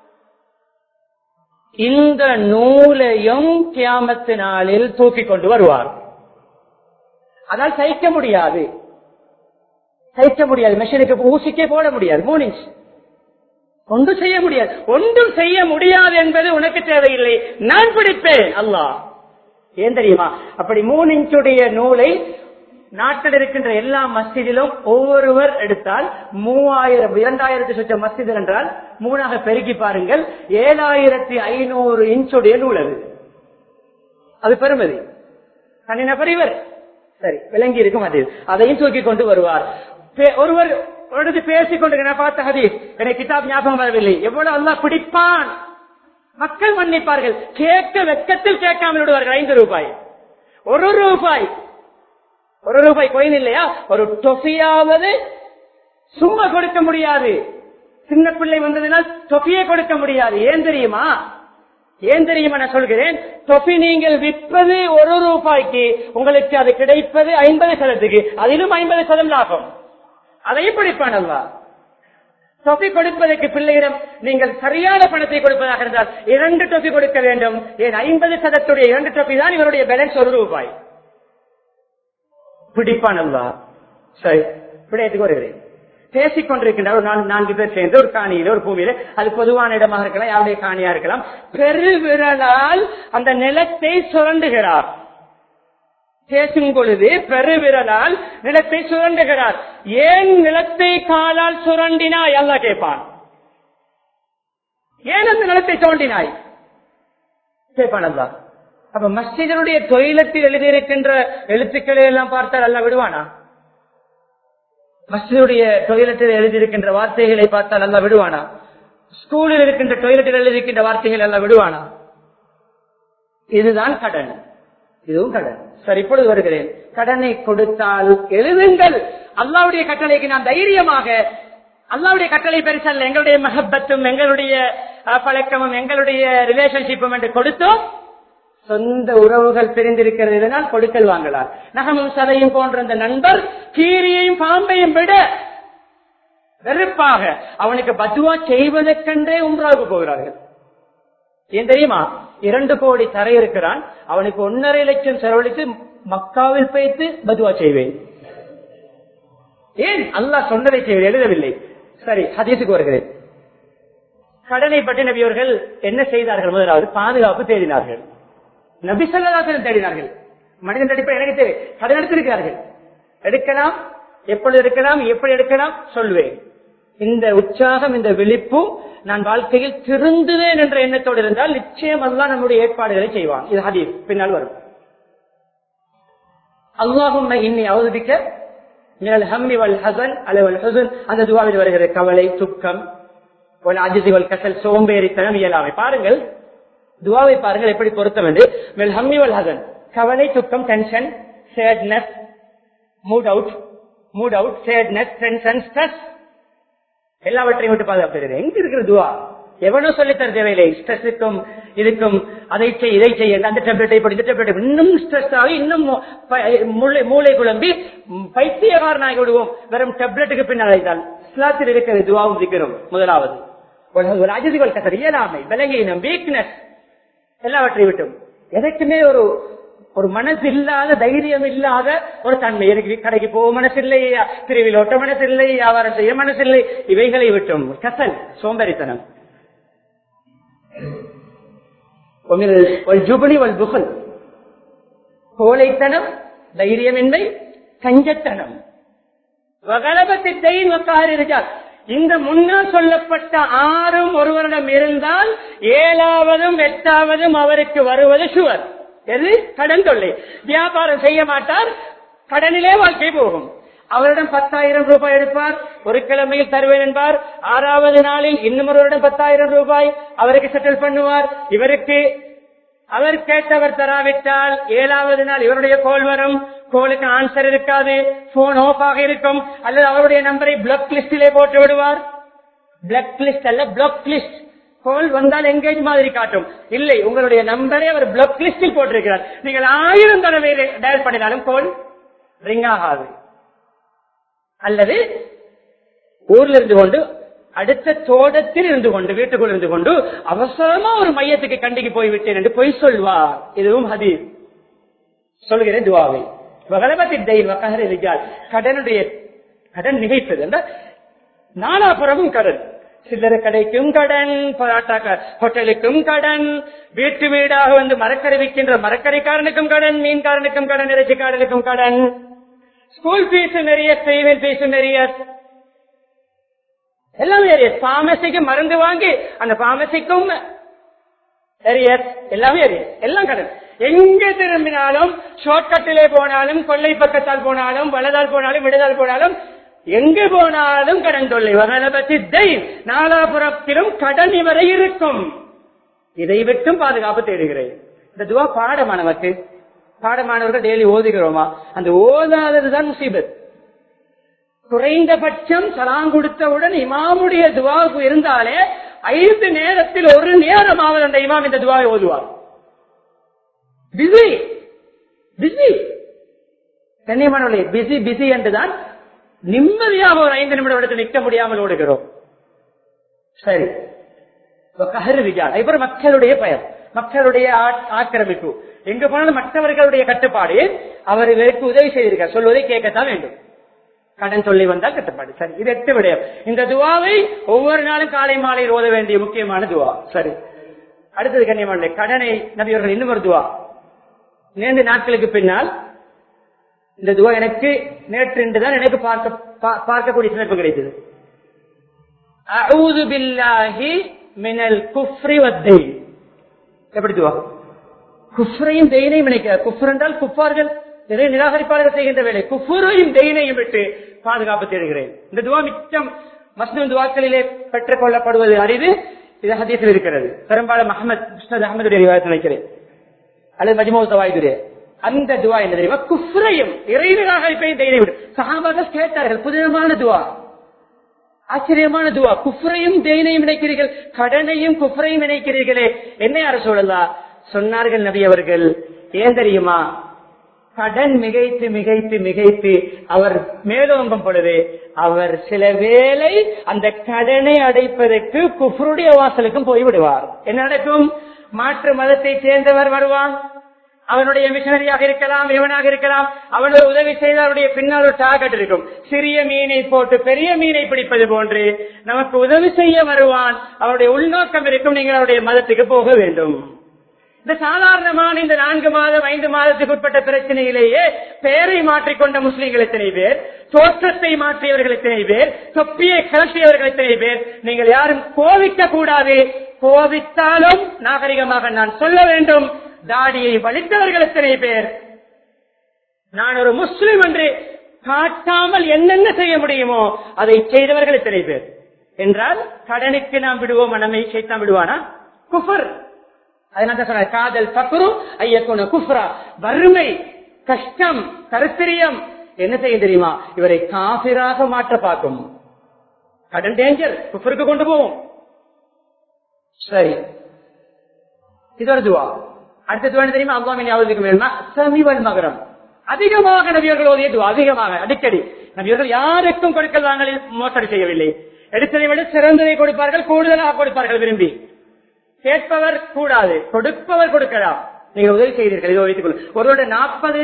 இந்த நூலையும் கியாமத்து நாளில் தூக்கி கொண்டு வருவார் அதால் சகிக்க முடியாது சகிக்க முடியாது மெஷினுக்கு ஊசிக்கே போட முடியாது மூணு இன்ச் ஒன்றும் செய்ய முடியாது ஒன்றும் செய்ய முடியாது என்பது உனக்கு தேவையில்லை நான் பிடிப்பேன் அல்லாஹ் ஏன் தெரியுமா அப்படி மூணு இன்ச்சுடைய நூலை நாட்டில் இருக்கின்ற எல்லா மஸ்ஜிதிலும் ஒவ்வொருவர் எடுத்தால் மூவாயிரம் இரண்டாயிரத்தி சொச்ச மஸ்ஜித் என்றால் மூணாக பெருக்கி பாருங்கள் ஏழாயிரத்தி ஐநூறு இன்ச்சுடைய நூல் அது அது பெருமதி தனிநபர் இவர் சரி விளங்கி இருக்கும் அது அதையும் தூக்கி கொண்டு வருவார் பே- ஒருவர் ஒரு பேசிக் கொண்டு நான் பார்த்த ஹதீஸ் எனக்கு கிதாப் ஞாபகம் வரவில்லை எவ்வளவு அல்லாஹ் பிடிப்பான் மக்கள் மன்னிப்பார்கள் கேட்க வெக்கத்தில் கேட்காமல் விடுவார்கள் ஐந்து ரூபாய் ஒரு ரூபாய் ஒரு ரூபாய் கோயின் இல்லையா ஒரு டொஃபியாவது சும்மா கொடுக்க முடியாது சின்ன பிள்ளை வந்ததுனால் தொப்பியே கொடுக்க முடியாது ஏன் தெரியுமா ஏன் தெரியுமா நான் சொல்கிறேன் தொப்பி நீங்கள் விற்பது ஒரு ரூபாய்க்கு உங்களுக்கு அது கிடைப்பது ஐம்பது சதத்துக்கு அதிலும் ஐம்பது சதம் லாபம் அதையும் பிடிப்பான் அல்லா தொப்பி கொடுப்பதற்கு பிள்ளையிடம் நீங்கள் சரியான பணத்தை கொடுப்பதாக இருந்தால் இரண்டு தொப்பி கொடுக்க வேண்டும் ஏன் ஐம்பது சதத்துடைய இரண்டு தொப்பி தான் இவருடைய பேலன்ஸ் ஒரு ரூபாய் பிடிப்பான் அல்லா சரி விடயத்துக்கு வருகிறேன் பேசிக் கொண்டிருக்கின்ற ஒரு நான்கு நான்கு பேர் சேர்ந்து ஒரு காணியில ஒரு பூமியில அது பொதுவான இடமாக இருக்கலாம் யாருடைய காணியா இருக்கலாம் பெருவிரலால் அந்த நிலத்தை சுரண்டுகிறார் பேசும் பொழுது பெருவிரலால் நிலத்தை சுரண்டுகிறார் ஏன் நிலத்தை காலால் சுரண்டினாய் அல்ல கேட்பான் ஏன் அந்த நிலத்தை சுரண்டினாய் கேட்பான் அல்லா அப்ப மஸ்ஜிதனுடைய தொழிலத்தில் எழுதியிருக்கின்ற எழுத்துக்களை எல்லாம் பார்த்தால் அல்ல விடுவானா மஸ்ஜிதுடைய டொய்லெட்டில் எழுதியிருக்கின்ற வார்த்தைகளை பார்த்தால் அல்ல விடுவானா ஸ்கூலில் இருக்கின்ற டொய்லெட்டில் எழுதியிருக்கின்ற வார்த்தைகள் எல்லாம் விடுவானா இதுதான் கடன் இதுவும் கடன் சரி இப்பொழுது வருகிறேன் கடனை கொடுத்தால் எழுதுங்கள் அல்லாவுடைய கட்டளைக்கு நாம் தைரியமாக அல்லாவுடைய கட்டளை பெருசல்ல எங்களுடைய மகப்பத்தும் எங்களுடைய அஹ், பழக்கமும் எங்களுடைய ரிலேஷன்ஷிப்பும் என்று கொடுத்தோம் சொந்த உறவுகள் பிரிந்திருக்கிறது இதனால் கொடுக்கல் வாங்கலாம் நகமும் சதையும் போன்ற அந்த நண்பர் கீரியையும் பாம்பையும் விட வெறுப்பாக அவனுக்கு பத்துவா செய்வதற்கென்றே உம்ராவுக்கு போகிறார்கள் ஏன் தெரியுமா இரண்டு கோடி தரை இருக்கிறான் அவனுக்கு ஒன்னரை லட்சம் செலவழித்து மக்காவில் வைத்து பதுவா செய்வேன் ஏன் அல்லாஹ் சொன்னதை செய்வேன் எழுதவில்லை சரி ஹதீஸுக்கு வருகிறேன் கடனை பற்றி நபியவர்கள் என்ன செய்தார்கள் முதலாவது பாதுகாப்பு தேடினார்கள் நபி சொல்லதாசன் தேடினார்கள் மனிதன் அடிப்படை எனக்கு தேவை கடன் எடுத்திருக்கிறார்கள் எடுக்கலாம் எப்பொழுது எடுக்கலாம் எப்படி எடுக்கலாம் சொல்வேன் இந்த உற்சாகம் இந்த விழிப்பு நான் வாழ்க்கையில் திருந்துவேன் என்ற எண்ணத்தோடு இருந்தால் நிச்சயம் அல்லா நம்முடைய ஏற்பாடுகளை செய்வான் இது ஹதீஸ் பின்னால் வரும் அல்லாஹும் இன்னி அவதிக்க மினல் ஹம்மி வல் ஹசன் அல்லவல் ஹசன் அந்த துவாவில் வருகிற கவலை துக்கம் ஒரு அஜிசிவல் கசல் சோம்பேறித்தனம் இயலாமை பாருங்கள் துவாவை பாருங்கள் எப்படி பொருத்தம் என்று மில் ஹம்மி வல் ஹசன் கவலை துக்கம் tension sadness mood out mood out sadness tension stress எல்லாவற்றையும் விட்டு பாதுகாப்பு எங்க இருக்கிற துவா எவனோ சொல்லித்தர தேவையில்லை ஸ்ட்ரெஸ்ஸுக்கும் இதுக்கும் அதை செய் இதை செய்ய அந்த டேப்லெட்டை போடு இந்த டேப்லெட் இன்னும் ஸ்ட்ரெஸ் ஆகி இன்னும் ப- மூளை மூளை குழம்பி ம், பைத்தியக்காரனாகி விடுவோம் வெறும் டேப்லெட்டுக்கு பின்னால் அழைத்தால் இஸ்லாத்தில் இருக்கிற துவாவும் சிக்கிறோம் முதலாவது ஒரு- ஒரு அஜதிகள் கசர் இயலாமை விலகினம் வீக்னஸ் எல்லாவற்றையும் விட்டும் எதற்குமே ஒரு ஒரு மனசு இல்லாத தைரியம் இல்லாத ஒரு தன்மை எனக்கு கடைக்கு போக மனசு இல்லை பிரிவில் ஓட்ட மனசு இல்லை வியாபாரம் செய்ய மனசு இல்லை இவைகளை விட்டும் கசல் சோம்பேறித்தனம் ஜுபலி வல் புகழ் கோழைத்தனம் தைரியமின்மை கஞ்சத்தனம் வகலபத்தின் வக்காரிருக்கார் இந்த முன்னால் சொல்லப்பட்ட ஆறும் ஒருவரிடம் இருந்தால் ஏழாவதும் எட்டாவதும் அவருக்கு வருவது சுவர் எது கடன் தொல்லை வியாபாரம் செய்ய மாட்டார் கடனிலே வாழ்க்கை போகும் அவரிடம் பத்தாயிரம் ரூபாய் எடுப்பார் ஒரு கிழமையில் தருவேன் என்பார் ஆறாவது நாளில் இன்னும் ஒருவரிடம் பத்தாயிரம் ரூபாய் அவருக்கு செட்டில் பண்ணுவார் இவருக்கு அவர் கேட்டவர் தராவிட்டால் ஏழாவது நாள் இவருடைய கோல் வரும் கோலுக்கு ஆன்சர் இருக்காது போன் ஆஃப் ஆக இருக்கும் அல்லது அவருடைய நம்பரை பிளாக் லிஸ்டிலே போட்டு விடுவார் பிளாக் லிஸ்ட் அல்ல பிளாக் லிஸ்ட் கோல் வந்தால் எங்கேஜ் மாதிரி காட்டும் இல்லை உங்களுடைய நம்பரை அவர் பிளாக் லிஸ்டில் போட்டிருக்கிறார் நீங்கள் ஆயிரம் தடவை டயல் பண்ணினாலும் கோல் ரிங் ஆகாது அல்லது ஊர்ல இருந்து கொண்டு அடுத்த தோட்டத்தில் இருந்து கொண்டு வீட்டுக்குள் இருந்து கொண்டு அவசரமா ஒரு மையத்துக்கு கண்டிக்கு போய்விட்டேன் என்று பொய் சொல்வார் இதுவும் ஹதீஸ் சொல்கிறேன் துவாவை வகலபத்தின் தெய்வ இருக்கார் கடனுடைய கடன் நிகழ்த்தது என்றால் நாலாபுறமும் கடன் சில்லறை கடைக்கும் கடன் பராட்டா க- ஹோட்டலுக்கும் கடன் வீட்டு வீடாக வந்து மரக்கரை விற்கின்ற மரக்கரைக்காரனுக்கும் கடன் மீன்காரனுக்கும் கடன் இறைச்சிக்காரனுக்கும் கடன் ஸ்கூல் ஃபீஸ் நிறைய செய்வன் ஃபீஸ் நிறைய எல்லாம் ஏரியஸ் பார்மசிக்கு மருந்து வாங்கி அந்த பார்மசிக்கும் ஏரியஸ் எல்லாமே ஏரியஸ் எல்லாம் கடன் எங்க திரும்பினாலும் ஷார்ட்கட்டிலே போனாலும் கொள்ளை பக்கத்தால் போனாலும் வலதால் போனாலும் இடதால் போனாலும் எங்க போனாலும் கடன் தொல்லை வகலை பற்றி தெய்வ் நாலாபுரத்திலும் கடன் இவரை இருக்கும் இதை விட்டும் பாதுகாப்பு தேடுகிறேன் இந்த துவா பாடமானவருக்கு பாடமானவர்கள் டெய்லி ஓதுகிறோமா அந்த ஓதாததுதான் முசீபத் குறைந்தபட்சம் சலாம் கொடுத்தவுடன் இமாமுடைய துவாவுக்கு இருந்தாலே ஐந்து நேரத்தில் ஒரு நேரமாவது அந்த இமாம் இந்த துவாவை ஓதுவார் பிஸி பிஸி கண்ணியமானவர்களே பிஸி பிஸி என்றுதான் நிம்மதியாக ஒரு ஐந்து நிமிடம் எடுத்து நிற்க முடியாமல் ஓடுகிறோம் சரி இப்ப கஹரு விஜால் அப்புறம் மக்களுடைய பெயர் மக்களுடைய ஆட்- ஆக்கிரமிப்பு எங்க போனாலும் மற்றவர்களுடைய கட்டுப்பாடு அவர்களுக்கு உதவி செய்திருக்கார் சொல்வதை கேட்கத்தான் வேண்டும் கடன் சொல்லி வந்தால் கட்டுப்பாடு சரி இது எட்டு விடயம் இந்த துவாவை ஒவ்வொரு நாளும் காலை மாலையில் ஓத வேண்டிய முக்கியமான துவா சரி அடுத்தது கண்ணியமான கடனை நபியவர்கள் இன்னும் ஒரு துவா நேர்ந்து நாட்களுக்கு பின்னால் இந்த துவா எனக்கு நேற்று இன்றுதான் எனக்கு பார்க்க பா- பார்க்கக்கூடிய சிறப்பு கிடைத்தது அஊது பில்லாஹி மினல் குஃப்ரி வத்தைன் எப்படி துவா குஃப்ரையும் தெய்னையும் நினைக்கிறார் குஃபர் என்றால் குப்பார்கள் இதை நிராகரிப்பாளர்கள் செய்கின்ற வேலை குஃபுரையும் தெய்னையும் விட்டு பாதுகாப்பு தேடுகிறேன் இந்த துவா மிச்சம் மஸ்லிம் துவாக்களிலே பெற்றுக் கொள்ளப்படுவது அரிது இது ஹதீஸில் இருக்கிறது பெரும்பாலும் அஹமத் முஸ்னத் அஹமதுடைய ரிவாயத்தில் நினைக்கிறேன் அல்லது மஜ்மூ தவாயுடைய அந்த துவா என்ன தெரியுமா குஃப்ரையும் இறை நிராகரிப்பையும் தைரியம் விடு சஹாபாக்கள் கேட்டார்கள் புதினமான துவா ஆச்சரியமான துவா குஃப்ரையும் தேனையும் நினைக்கிறீர்கள் கடனையும் குஃப்ரையும் நினைக்கிறீர்களே என்ன யார சொல்லலாம் சொன்னார்கள் நபி அவர்கள் ஏன் தெரியுமா கடன் மிகைத்து மிகைத்து மிகைத்து அவர் மேலோங்கும் பொழுது அவர் சில வேளை அந்த கடனை அடைப்பதற்கு குஃப்ருடைய வாசலுக்கும் போய்விடுவார் என்ன நடக்கும் மாற்று மதத்தை சேர்ந்தவர் வருவான் அவனுடைய மிஷனரியாக இருக்கலாம் இவனாக இருக்கலாம் அவனுடைய உதவி செய்து அவருடைய பின்னால் ஒரு டார்கெட் இருக்கும் சிறிய மீனை போட்டு பெரிய மீனை பிடிப்பது போன்று நமக்கு உதவி செய்ய வருவான் அவருடைய உள்நோக்கம் இருக்கும் நீங்கள் அவருடைய மதத்துக்கு போக வேண்டும் இந்த சாதாரணமான இந்த நான்கு மாதம் ஐந்து மாதத்துக்கு உட்பட்ட பிரச்சனையிலேயே பெயரை மாற்றிக்கொண்ட முஸ்லீம்கள் எத்தனை பேர் தோற்றத்தை மாற்றியவர்கள் எத்தனை பேர் தொப்பியை கலட்டியவர்கள் எத்தனை பேர் நீங்கள் யாரும் கோவிக்க கூடாது கோவித்தாலும் நாகரிகமாக நான் சொல்ல வேண்டும் தாடியை வலித்தவர்கள் எத்தனை பேர் நான் ஒரு முஸ்லிம் என்று காட்டாமல் என்னென்ன செய்ய முடியுமோ அதை செய்தவர்கள் எத்தனை பேர் என்றால் கடனுக்கு நாம் விடுவோம் நம்மை செய்தான் விடுவானா குஃபர் அதனால தான் சொன்னார், காதல் பக்ரு ஐயக்குன குஃப்ரா வறுமை கஷ்டம் கருத்திரியம் என்ன செய்ய தெரியுமா இவரை காபிராக மாற்ற பார்க்கும் கடன் டேஞ்சர் குஃபருக்கு கொண்டு போவோம் சரி இது ஒரு துவா அடுத்த துவா என்ன தெரியுமா அல்லாமின் யாவதுக்கு வேணுமா சமிவல் மகரம் அதிகமாக நபியர்கள் ஓதிய துவா அதிகமாக அடிக்கடி நபியர்கள் யாருக்கும் கொடுக்கல் வாங்கலில் மோசடி செய்யவில்லை எடுத்ததை விட சிறந்ததை கொடுப்பார்கள் கூடுதலாக கொடுப்பார்கள் விரும்பி கேட்பவர் கூடாது கொடுப்பவர் கொடுக்கலாம் நீங்கள் உதவி செய்தீர்கள் இதோ வைத்துக் கொள்ளும் ஒருவருடைய நாற்பது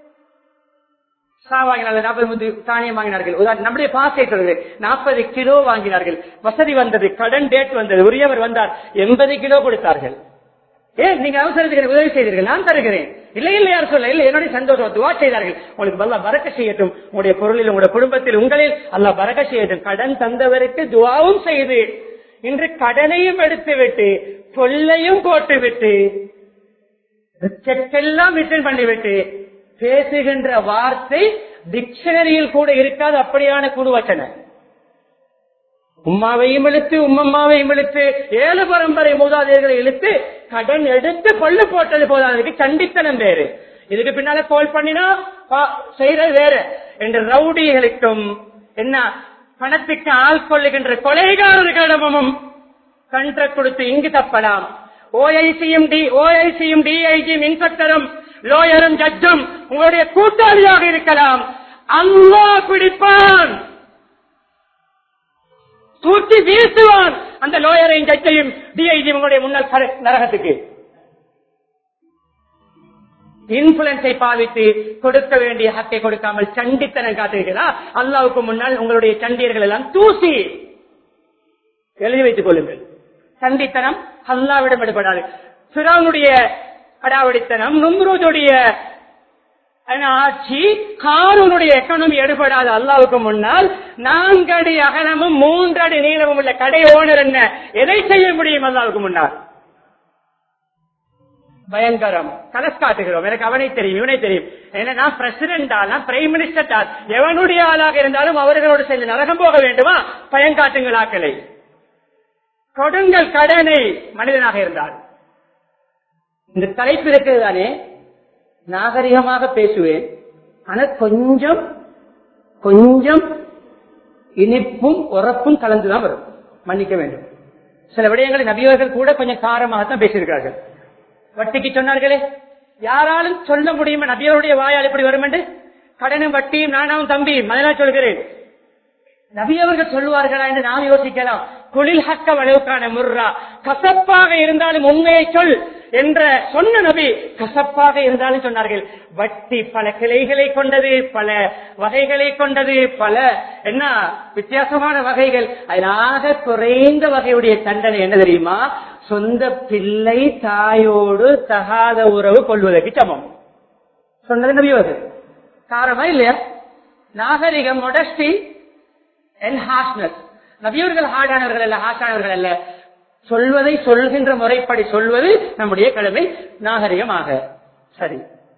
சா வாங்கினார்கள் நாற்பது முத்து தானியம் வாங்கினார்கள் உதாரணம் நம்முடைய பாசை சொல்கிறேன் நாற்பது கிலோ வாங்கினார்கள் வசதி வந்தது கடன் டேட் வந்தது உரியவர் வந்தார் எண்பது கிலோ கொடுத்தார்கள் ஏன் நீங்க அவசரத்துக்கு உதவி செய்தீர்கள் நான் தருகிறேன் இல்லை இல்லை யார் சொல்ல இல்லை என்னுடைய சந்தோஷம் துவா செய்தார்கள் உங்களுக்கு நல்லா பறக்க செய்யட்டும் உங்களுடைய பொருளில் உங்களுடைய குடும்பத்தில் உங்களில் அல்ல பறக்க செய்யட்டும் கடன் தந்தவருக்கு துவாவும் செய்து இன்று கடனையும் எடுத்து விட்டு தொல்லையும் போட்டு விட்டு செக்கெல்லாம் ரிட்டர்ன் பண்ணிவிட்டு பேசுகின்ற வார்த்தை டிக்ஷனரியில் கூட இருக்காது அப்படியான குடுவச்சனை உம்மாவையும் இழுத்து உம்மம்மாவையும் இழுத்து ஏழு பரம்பரை மூதாதையர்களை இழுத்து கடன் எடுத்து கொள்ளு போட்டது போதாதுக்கு சண்டித்தனம் வேறு இதுக்கு பின்னால கோல் பண்ணினா பா- செய்யறது வேற என்ற ரவுடிகளுக்கும் என்ன பணத்துக்கு ஆள் கொள்ளுகின்ற கொலைகாரர்களிடமும் கண்ட கொடுத்து இங்கு தப்பலாம் ஓஐசியும் டி ஓஐசியும் டிஐஜியும் இன்ஸ்பெக்டரும் லோயரும் ஜட்ஜும் உங்களுடைய கூட்டாளியாக இருக்கலாம் அல்லா பிடிப்பான் தூக்கி வீசுவான் அந்த லோயரையும் ஜட்ஜையும் டிஐஜி உங்களுடைய முன்னாள் கர- நரகத்துக்கு இன்ஃபுளுன்ஸை பாவித்து கொடுக்க வேண்டிய ஹக்கை கொடுக்காமல் சண்டித்தனம் காத்திருக்கிறா அல்லாவுக்கு முன்னால் உங்களுடைய சண்டியர்கள் எல்லாம் தூசி எழுதி வைத்துக் கொள்ளுங்கள் சண்டித்தனம் அல்லாவிடம் எடுபடாது பிறனுடைய அடாவடித்தனம் நும்ருடைய ஆட்சி காரூனுடைய எக்கனாமி எடுபடாது அல்லாவுக்கு முன்னால் நான்கடி அகலமும் மூன்றடி நீளமும் உள்ள கடை ஓனர் என்ன எதை செய்ய முடியும் அல்லாவுக்கு முன்னால் பயங்கரம் கலஸ் காட்டுகிறோம் எனக்கு அவனை தெரியும் இவனை தெரியும் ஏன்னா நான் பிரசிடென்ட் ஆனா பிரைம் மினிஸ்டர் ஆள் எவனுடைய ஆளாக இருந்தாலும் அவர்களோடு சேர்ந்து நரகம் போக வேண்டுமா பயங்காட்டுங்கள் ஆக்களை கொடுங்கள் கடனை மனிதனாக இருந்தால் இந்த தலைப்பு இருக்கிறது தானே நாகரிகமாக பேசுவேன் ஆனா கொஞ்சம் கொஞ்சம் இனிப்பும் உறப்பும் கலந்துதான் வரும் மன்னிக்க வேண்டும் சில விடயங்களை நபியவர்கள் கூட கொஞ்சம் காரமாகத்தான் பேசியிருக்கார்கள் வட்டிக்கு சொன்னார்களே யாராலும் சொல்ல முடியுமா நபியருடைய வாயால் எப்படி வரும் என்று கடனும் வட்டியும் நானாவும் தம்பியும் அதனால் சொல்கிறேன் நபி அவர்கள் சொல்லுவார்களா என்று நாம் யோசிக்கலாம் குளில் ஹக்க வளவுக்கான முர்ரா கசப்பாக இருந்தாலும் உண்மையை சொல் என்ற சொன்ன நபி கசப்பாக இருந்தாலும் சொன்னார்கள் வட்டி பல கிளைகளை கொண்டது பல வகைகளை கொண்டது பல என்ன வித்தியாசமான வகைகள் அதனாக குறைந்த வகையுடைய தண்டனை என்ன தெரியுமா சொந்த பிள்ளை தாயோடு தகாத உறவு கொள்வதற்கு சமம் சொன்னது நபி அவர்கள் காரமா இல்லையா நாகரிகம் மொடஸ்டி அண்ட் ஹார்ஷ்னஸ் நபியவர்கள் ஹார்டானவர்கள் அல்ல ஹார்ஷானவர்கள் அல்ல சொல்வதை சொல்கின்ற முறைப்படி சொல்வது நம்முடைய கடமை நாகரிகமாக சரி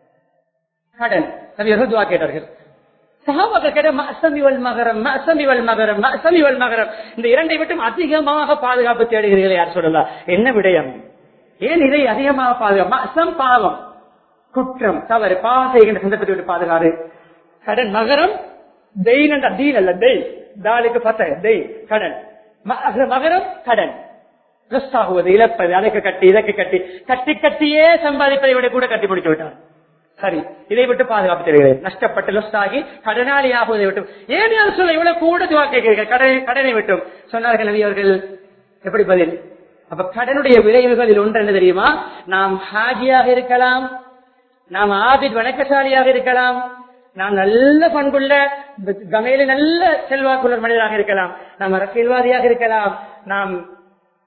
கடன் நபியவர்கள் துவா கேட்டார்கள் சஹாபாக்கள் கேட்ட மசமிவல் மகரம் மசமிவல் மகரம் மசமிவல் மகரம் இந்த இரண்டை விட்டும் அதிகமாக பாதுகாப்பு தேடுகிறீர்கள் யார் சொல்லலாம் என்ன விடயம் ஏன் இதை அதிகமாக பாதுகாப்பு மசம் பாவம் குற்றம் தவறு பாவம் செய்கின்ற சந்தர்ப்பத்தை விட்டு பாதுகாறு கடன் மகரம் தெயின் என்ற தீன் அல்ல தெய் தாலுக்கு பத்த தெய் கடன் ம- மகரம் கடன் Loss ஆகுவது இழப்பது அதற்கு கட்டி இதற்கு கட்டி கட்டி கட்டியே சம்பாதிப்பதை விட கூட கட்டி முடித்து விட்டார் சரி இதை விட்டு பாதுகாப்பு தெரிகிறது நஷ்டப்பட்டு லொஸ் ஆகி கடனாளி ஆகுவதை விட்டும் ஏன் யார் சொல்ல இவ்வளவு கூட துவா கேட்கிறீர்கள் கடனை கடனை விட்டும் சொன்னார்கள் நபி அவர்கள் எப்படி பதில் அப்ப கடனுடைய விளைவுகளில் ஒன்று என்ன தெரியுமா நாம் ஹாஜியாக இருக்கலாம் நாம் ஆபித் வணக்கசாலியாக இருக்கலாம் நாம் நல்ல பண்புள்ள கமையில நல்ல செல்வாக்குள்ள மனிதராக இருக்கலாம் நாம் அரசியல்வாதியாக இருக்கலாம் நாம்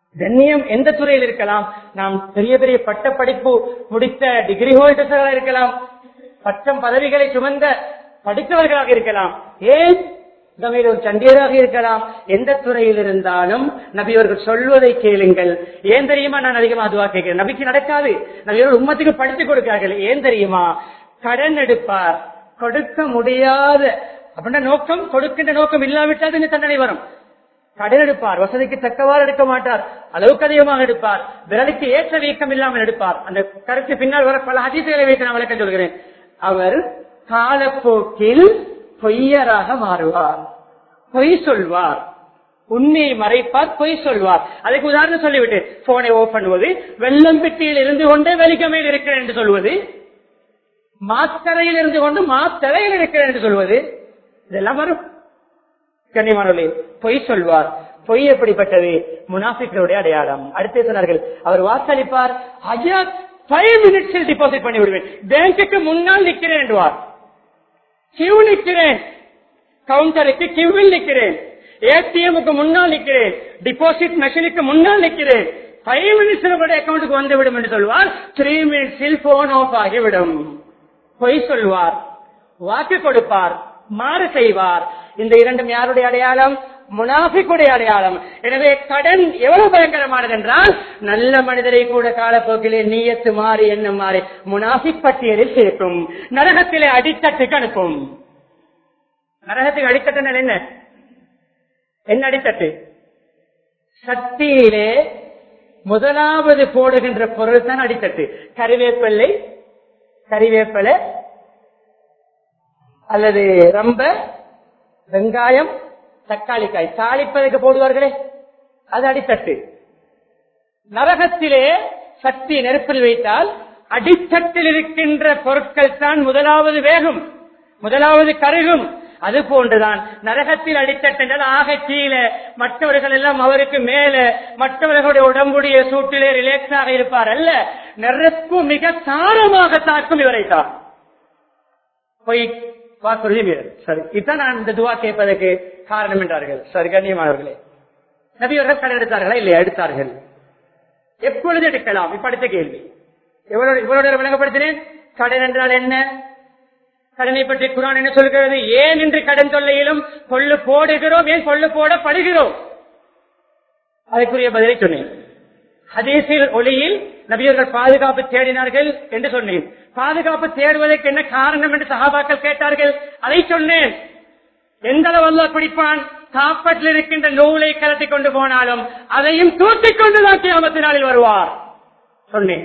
கண்ணியம் எந்த துறையில் இருக்கலாம் நாம் பெரிய பெரிய பட்ட படிப்பு முடித்த டிகிரி ஹோல்டர்ஸாக இருக்கலாம் பட்டம் பதவிகளை சுமந்த படித்தவர்களாக இருக்கலாம் ஏன் தமிழ் ஒரு சண்டியராக இருக்கலாம் எந்த துறையில் இருந்தாலும் நபி அவர்கள் சொல்வதை கேளுங்கள் ஏன் தெரியுமா நான் அதிகமா அதுவா கேட்கிறேன் நபிக்கு நடக்காது நபியோட உம்மத்துக்கு படித்துக் கொடுக்கிறார்கள் ஏன் தெரியுமா கடன் எடுப்பார் கொடுக்க முடியாத அப்படின்ற நோக்கம் கொடுக்கின்ற நோக்கம் இல்லாவிட்டால் இந்த தண்டனை வரும் கடன் எடுப்பார் வசதிக்கு தக்கவாறு எடுக்க மாட்டார் அளவுக்கு அதிகமாக எடுப்பார் விரலுக்கு ஏற்ற வீக்கம் இல்லாமல் எடுப்பார் அந்த கருத்து பின்னால் வர பல அதிசயங்களை வைத்து நான் விளக்கம் சொல்கிறேன் அவர் காலப்போக்கில் பொய்யராக மாறுவார் பொய் சொல்வார் உண்மையை மறைப்பார் பொய் சொல்வார் அதுக்கு உதாரணம் சொல்லிவிட்டு போனை ஓபன் பண்ணுவது வெள்ளம் பெட்டியில் இருந்து கொண்டே வெளிக்கமையில் இருக்கிறேன் என்று சொல்வது மாத்தரையில் இருந்து கொண்டு மாத்தரையில் இருக்கிறேன் என்று சொல்வது இதெல்லாம் வரும் கண்ணியமானவர்களே பொய் சொல்வார் பொய் எப்படிப்பட்டது முனாஃபிக்களுடைய அடையாளம் அடுத்து சொன்னார்கள் அவர் வாக்களிப்பார் ஐயா ஃபைவ் மினிட்ஸில் டிபாசிட் பண்ணி விடுவேன் பேங்குக்கு முன்னால் நிற்கிறேன் என்றுவார் கியூ நிற்கிறேன் கவுண்டருக்கு கியூவில் நிற்கிறேன் ஏடிஎம்க்கு முன்னால் நிற்கிறேன் டிபாசிட் மெஷினுக்கு முன்னால் நிற்கிறேன் ஃபைவ் மினிட்ஸ்ல கூட அக்கௌண்ட்டுக்கு வந்துவிடும் என்று சொல்வார் த்ரீ மினிட்ஸில் போன் ஆஃப் ஆகிவிடும் பொய் சொல்வார் வாக்கு கொடுப்பார் மாறு செய்வார் இந்த இரண்டும் யாருடைய அடையாளம் முனாஃபிக்குடைய அடையாளம் எனவே கடன் எவ்வளவு பயங்கரமானது என்றால் நல்ல மனிதரை கூட காலப்போக்கிலே நீயத்து மாறி எண்ணம் மாறி முனாஃபிக் பட்டியலில் சேர்க்கும் நரகத்திலே அடித்தட்டுக்கு அனுப்பும் நரகத்துக்கு அடித்தட்டு என்ன என்ன அடித்தட்டு சக்தியிலே முதலாவது போடுகின்ற பொருள் தான் அடித்தட்டு கறிவேப்பிள்ளை கறிவேப்பிலை அல்லது ரொம்ப வெங்காயம் தக்காளி காய் தாளிப்பதற்கு போடுவார்களே அது அடித்தட்டு நரகத்திலே சக்தி நெருப்பில் வைத்தால் அடித்தட்டில் இருக்கின்ற பொருட்கள் தான் முதலாவது வேகும் முதலாவது கருகும் அது போன்றுதான் நரகத்தில் அடித்தட்டென்றால் ஆக கீழே மற்றவர்கள் எல்லாம் அவருக்கு மேல மற்றவர்களுடைய உடம்புடைய சூட்டிலே ரிலாக்ஸாக இருப்பார் அல்ல நெருப்பு மிக சாரமாக தாக்கும் இவரை தான் பொய் வாக்குறுதி மீறல் சரி இதுதான் நான் இந்த துவா கேட்பதற்கு காரணம் என்றார்கள் சரி கண்ணியமானவர்களே நபியவர்கள் கடன் எடுத்தார்களா இல்லையா எடுத்தார்கள் எப்பொழுது எடுக்கலாம் இப்ப அடுத்த கேள்வி எவ்வளவு இவ்வளவு நேரம் விளங்கப்படுத்தினேன் கடன் என்றால் என்ன கடனை பற்றி குரான் என்ன சொல்கிறது ஏன் என்று கடன் தொல்லையிலும் கொள்ளு போடுகிறோம் ஏன் கொள்ளு போடப்படுகிறோம் அதற்குரிய பதிலை சொன்னேன் ஹதீஸில் ஒளியில் நபியர்கள் பாதுகாப்பு தேடினார்கள் என்று சொன்னேன் பாதுகாப்பு தேடுவதற்கு என்ன காரணம் என்று சகாபாக்கள் கேட்டார்கள் அதை சொன்னேன் எந்த அளவு அல்லாஹ் பிடிப்பான் காப்பட்டில் இருக்கின்ற நூலை கலட்டி கொண்டு போனாலும் அதையும் தூக்கிக் கொண்டுதான் கியாமத்து நாளில் வருவார் சொன்னேன்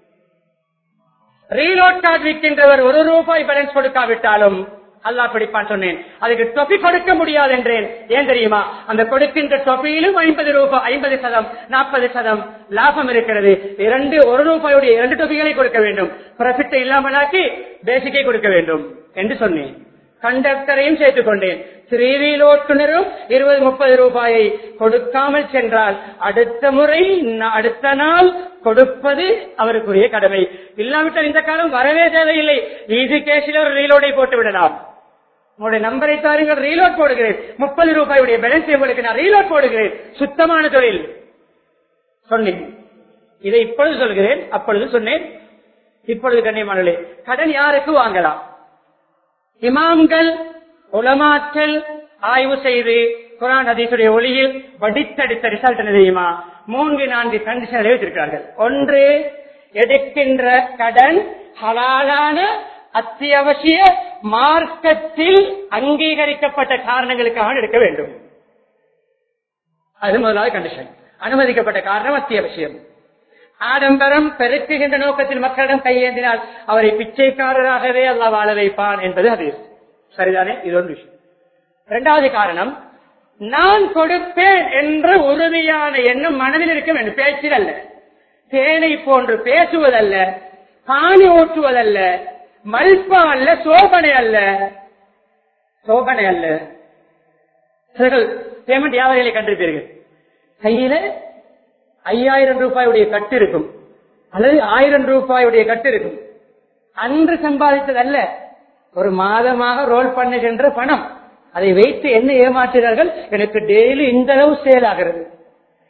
ரீலோட் கார்டு விற்கின்றவர் ஒரு ரூபாய் பேலன்ஸ் கொடுக்காவிட்டாலும் அல்லாஹ் பிடிப்பான் சொன்னேன் அதுக்கு தொப்பி கொடுக்க முடியாது என்றேன் ஏன் தெரியுமா அந்த கொடுக்கின்ற தொப்பியிலும் ஐம்பது ரூபாய் ஐம்பது சதம் நாற்பது சதம் லாபம் இருக்கிறது இரண்டு ஒரு ரூபாயுடைய இரண்டு தொப்பிகளை கொடுக்க வேண்டும் ப்ராஃபிட் இல்லாமலாக்கி பேசிக்கை கொடுக்க வேண்டும் என்று சொன்னேன் கண்டக்டரையும் சேர்த்துக் கொண்டேன் த்ரீவீல் ஓட்டுநரும் இருபது முப்பது ரூபாயை கொடுக்காமல் சென்றால் அடுத்த முறை ந- அடுத்த நாள் கொடுப்பது அவருக்குரிய கடமை இல்லாவிட்டால் இந்த காலம் வரவே தேவையில்லை ஈஸி கேஷில் ஒரு ரீலோடை போட்டு விடலாம் உங்களுடைய நம்பரை தாருங்கள் ரீலோட் போடுகிறேன் முப்பது ரூபாயுடைய பேலன்ஸ் உங்களுக்கு நான் ரீலோட் போடுகிறேன் சுத்தமான தொழில் சொன்னேன் இதை இப்பொழுது சொல்கிறேன் அப்பொழுது சொன்னேன் இப்பொழுது கண்ணியமானே கடன் யாருக்கு வாங்கலாம் இமாம்கள் உலமாக்கள் ஆய்வு செய்து குரான் ஹதீஸுடைய ஒளியில் வடித்தடித்த ரிசல்ட் என்ன தெரியுமா மூன்று நான்கு கண்டிஷன்களை வச்சிருக்கிறார்கள் ஒன்று எடுக்கின்ற கடன் ஹலாலான அத்தியாவசிய மார்க்கத்தில் அங்கீகரிக்கப்பட்ட காரணங்களுக்காக எடுக்க வேண்டும் அது முதலாவது கண்டிஷன் அனுமதிக்கப்பட்ட காரணம் அத்தியாவசியம் ஆடம்பரம் பெருக்குகின்ற நோக்கத்தில் மக்களிடம் கையேந்தினால் அவரை பிச்சைக்காரராகவே அல்லாஹ் வாழ வைப்பான் என்பது அது சரிதானே இது ஒரு விஷயம் இரண்டாவது காரணம் நான் கொடுப்பேன் என்ற உறுதியான எண்ணம் மனதில் இருக்க வேண்டும் பேச்சில் அல்ல தேனை போன்று பேசுவதல்ல பாணி ஓட்டுவதல்ல மல்பா அல்ல சோபனை அல்ல சோபனை அல்ல சிலர்கள் பேமெண்ட் வியாபாரிகளை கண்டிருப்பீர்கள் கையில ஐயாயிரம் ரூபாயுடைய கட்டு இருக்கும் அல்லது ஆயிரம் ரூபாயுடைய கட்டு இருக்கும் அன்று சம்பாதித்தது அல்ல ஒரு மாதமாக ரோல் பண்ணுகின்ற பணம் அதை வைத்து என்ன ஏமாற்றுகிறார்கள் எனக்கு டெய்லி இந்த அளவு சேல் ஆகிறது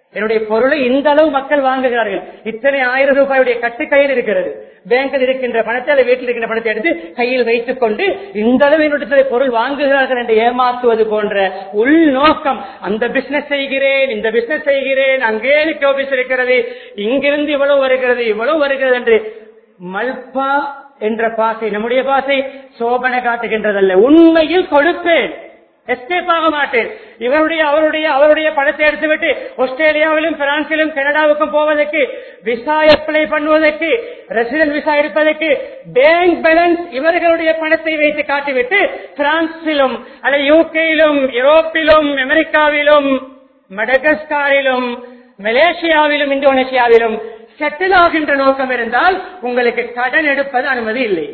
என்னுடைய பொருளை இந்த அளவு மக்கள் வாங்குகிறார்கள் இத்தனை ஆயிரம் ரூபாயுடைய கட்டு கையில் இருக்கிறது பேங்கில் இருக்கின்ற பணத்தை அல்லது வீட்டில் இருக்கின்ற பணத்தை எடுத்து கையில் வைத்துக் கொண்டு இந்த அளவு என்னுடைய பொருள் வாங்குகிறார்கள் என்று ஏமாற்றுவது போன்ற உள்நோக்கம் அந்த பிசினஸ் செய்கிறேன் இந்த பிசினஸ் செய்கிறேன் அங்கே எனக்கு ஆபீஸ் இருக்கிறது இங்கிருந்து இவ்வளவு வருகிறது இவ்வளவு வருகிறது என்று மல்பா என்ற பாசை நம்முடைய பாசை சோபனை காட்டுகின்றதல்ல உண்மையில் கொடுப்பேன் எஸ்கேப் ஆக மாட்டேன் இவருடைய அவருடைய அவருடைய பணத்தை எடுத்துவிட்டு ஆஸ்திரேலியாவிலும் பிரான்சிலும் கனடாவுக்கும் போவதற்கு விசா அப்ளை பண்ணுவதற்கு ரெசிடென்ட் விசா எடுப்பதற்கு பேங்க் பேலன்ஸ் இவர்களுடைய பணத்தை வைத்து காட்டிவிட்டு பிரான்சிலும் அல்லது யூகேயிலும் யூரோப்பிலும் அமெரிக்காவிலும் மடகஸ்காரிலும் மலேசியாவிலும் இந்தோனேஷியாவிலும் செட்டில் ஆகின்ற நோக்கம் இருந்தால் உங்களுக்கு கடன் எடுப்பது அனுமதி இல்லை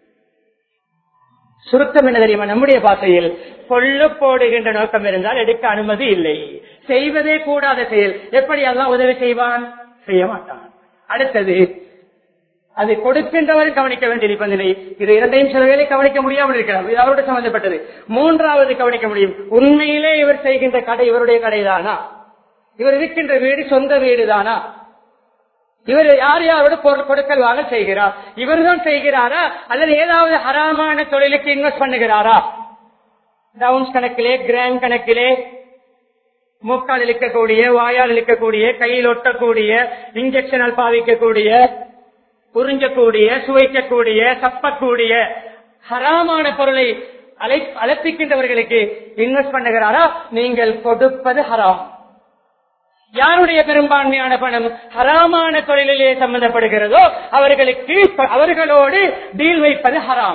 சுருக்கம் என்ன தெரியுமா நம்முடைய பாசையில் கொள்ளு போடுகின்ற நோக்கம் இருந்தால் எடுக்க அனுமதி இல்லை செய்வதே கூடாத செயல் எப்படி எல்லாம் உதவி செய்வான் செய்ய மாட்டான் அடுத்தது அதை கொடுக்கின்றவரும் கவனிக்க வேண்டிய நிபந்தனை இது இரண்டையும் சில வேலை கவனிக்க முடியாமல் இருக்கலாம் இது அவரோட சம்பந்தப்பட்டது மூன்றாவது கவனிக்க முடியும் உண்மையிலே இவர் செய்கின்ற கடை இவருடைய கடைதானா இவர் இருக்கின்ற வீடு சொந்த வீடு தானா இவர் யார் யாரோட பொருள் கொடுக்கல் வாங்க செய்கிறார் இவர்தான் செய்கிறாரா அல்லது ஏதாவது ஹராமான தொழிலுக்கு இன்வெஸ்ட் பண்ணுகிறாரா டவுன்ஸ் கணக்கிலே கிராம் கணக்கிலே மூக்கால் இழுக்கக்கூடிய வாயால் இழுக்கக்கூடிய கையில் ஒட்டக்கூடிய இன்ஜெக்ஷனால் பாவிக்கக்கூடிய உறிஞ்சக்கூடிய சுவைக்கக்கூடிய சப்பக்கூடிய ஹராமான பொருளை அலை அலப்பிக்கின்றவர்களுக்கு இன்வெஸ்ட் பண்ணுகிறாரா நீங்கள் கொடுப்பது ஹராம் யாருடைய பெரும்பான்மையான பணம் ஹராமான தொழிலிலே சம்பந்தப்படுகிறதோ அவர்களுக்கு அவர்களோடு டீல் வைப்பது ஹராம்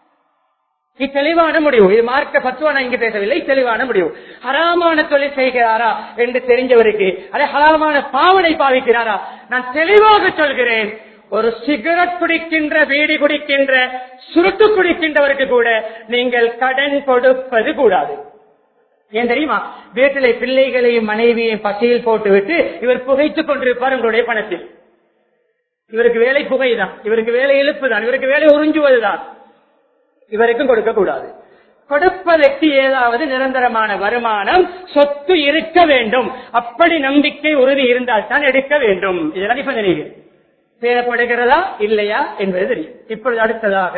இது தெளிவான முடிவு இது மார்க்க பத்துவா நான் இங்கு பேசவில்லை தெளிவான முடிவு ஹராமான தொழில் செய்கிறாரா என்று தெரிஞ்சவருக்கு அதை ஹராமான பாவனை பாவிக்கிறாரா நான் தெளிவாக சொல்கிறேன் ஒரு சிகரெட் குடிக்கின்ற வீடி குடிக்கின்ற சுருட்டு குடிக்கின்றவருக்கு கூட நீங்கள் கடன் கொடுப்பது கூடாது ஏன் தெரியுமா வீட்டிலே பிள்ளைகளையும் மனைவியையும் பசியில் போட்டுவிட்டு இவர் புகைத்துக் கொண்டிருப்பார் உங்களுடைய பணத்தில் இவருக்கு வேலை புகைதான் இவருக்கு வேலை இழுப்புதான் இவருக்கு வேலை உறிஞ்சுவதுதான் இவருக்கும் கொடுக்க கூடாது கொடுப்பதற்கு ஏதாவது நிரந்தரமான வருமானம் சொத்து இருக்க வேண்டும் அப்படி நம்பிக்கை உறுதி இருந்தால் தான் எடுக்க வேண்டும் இதெல்லாம் நிபந்தனைகள் தேவைப்படுகிறதா இல்லையா என்பது தெரியும் இப்பொழுது அடுத்ததாக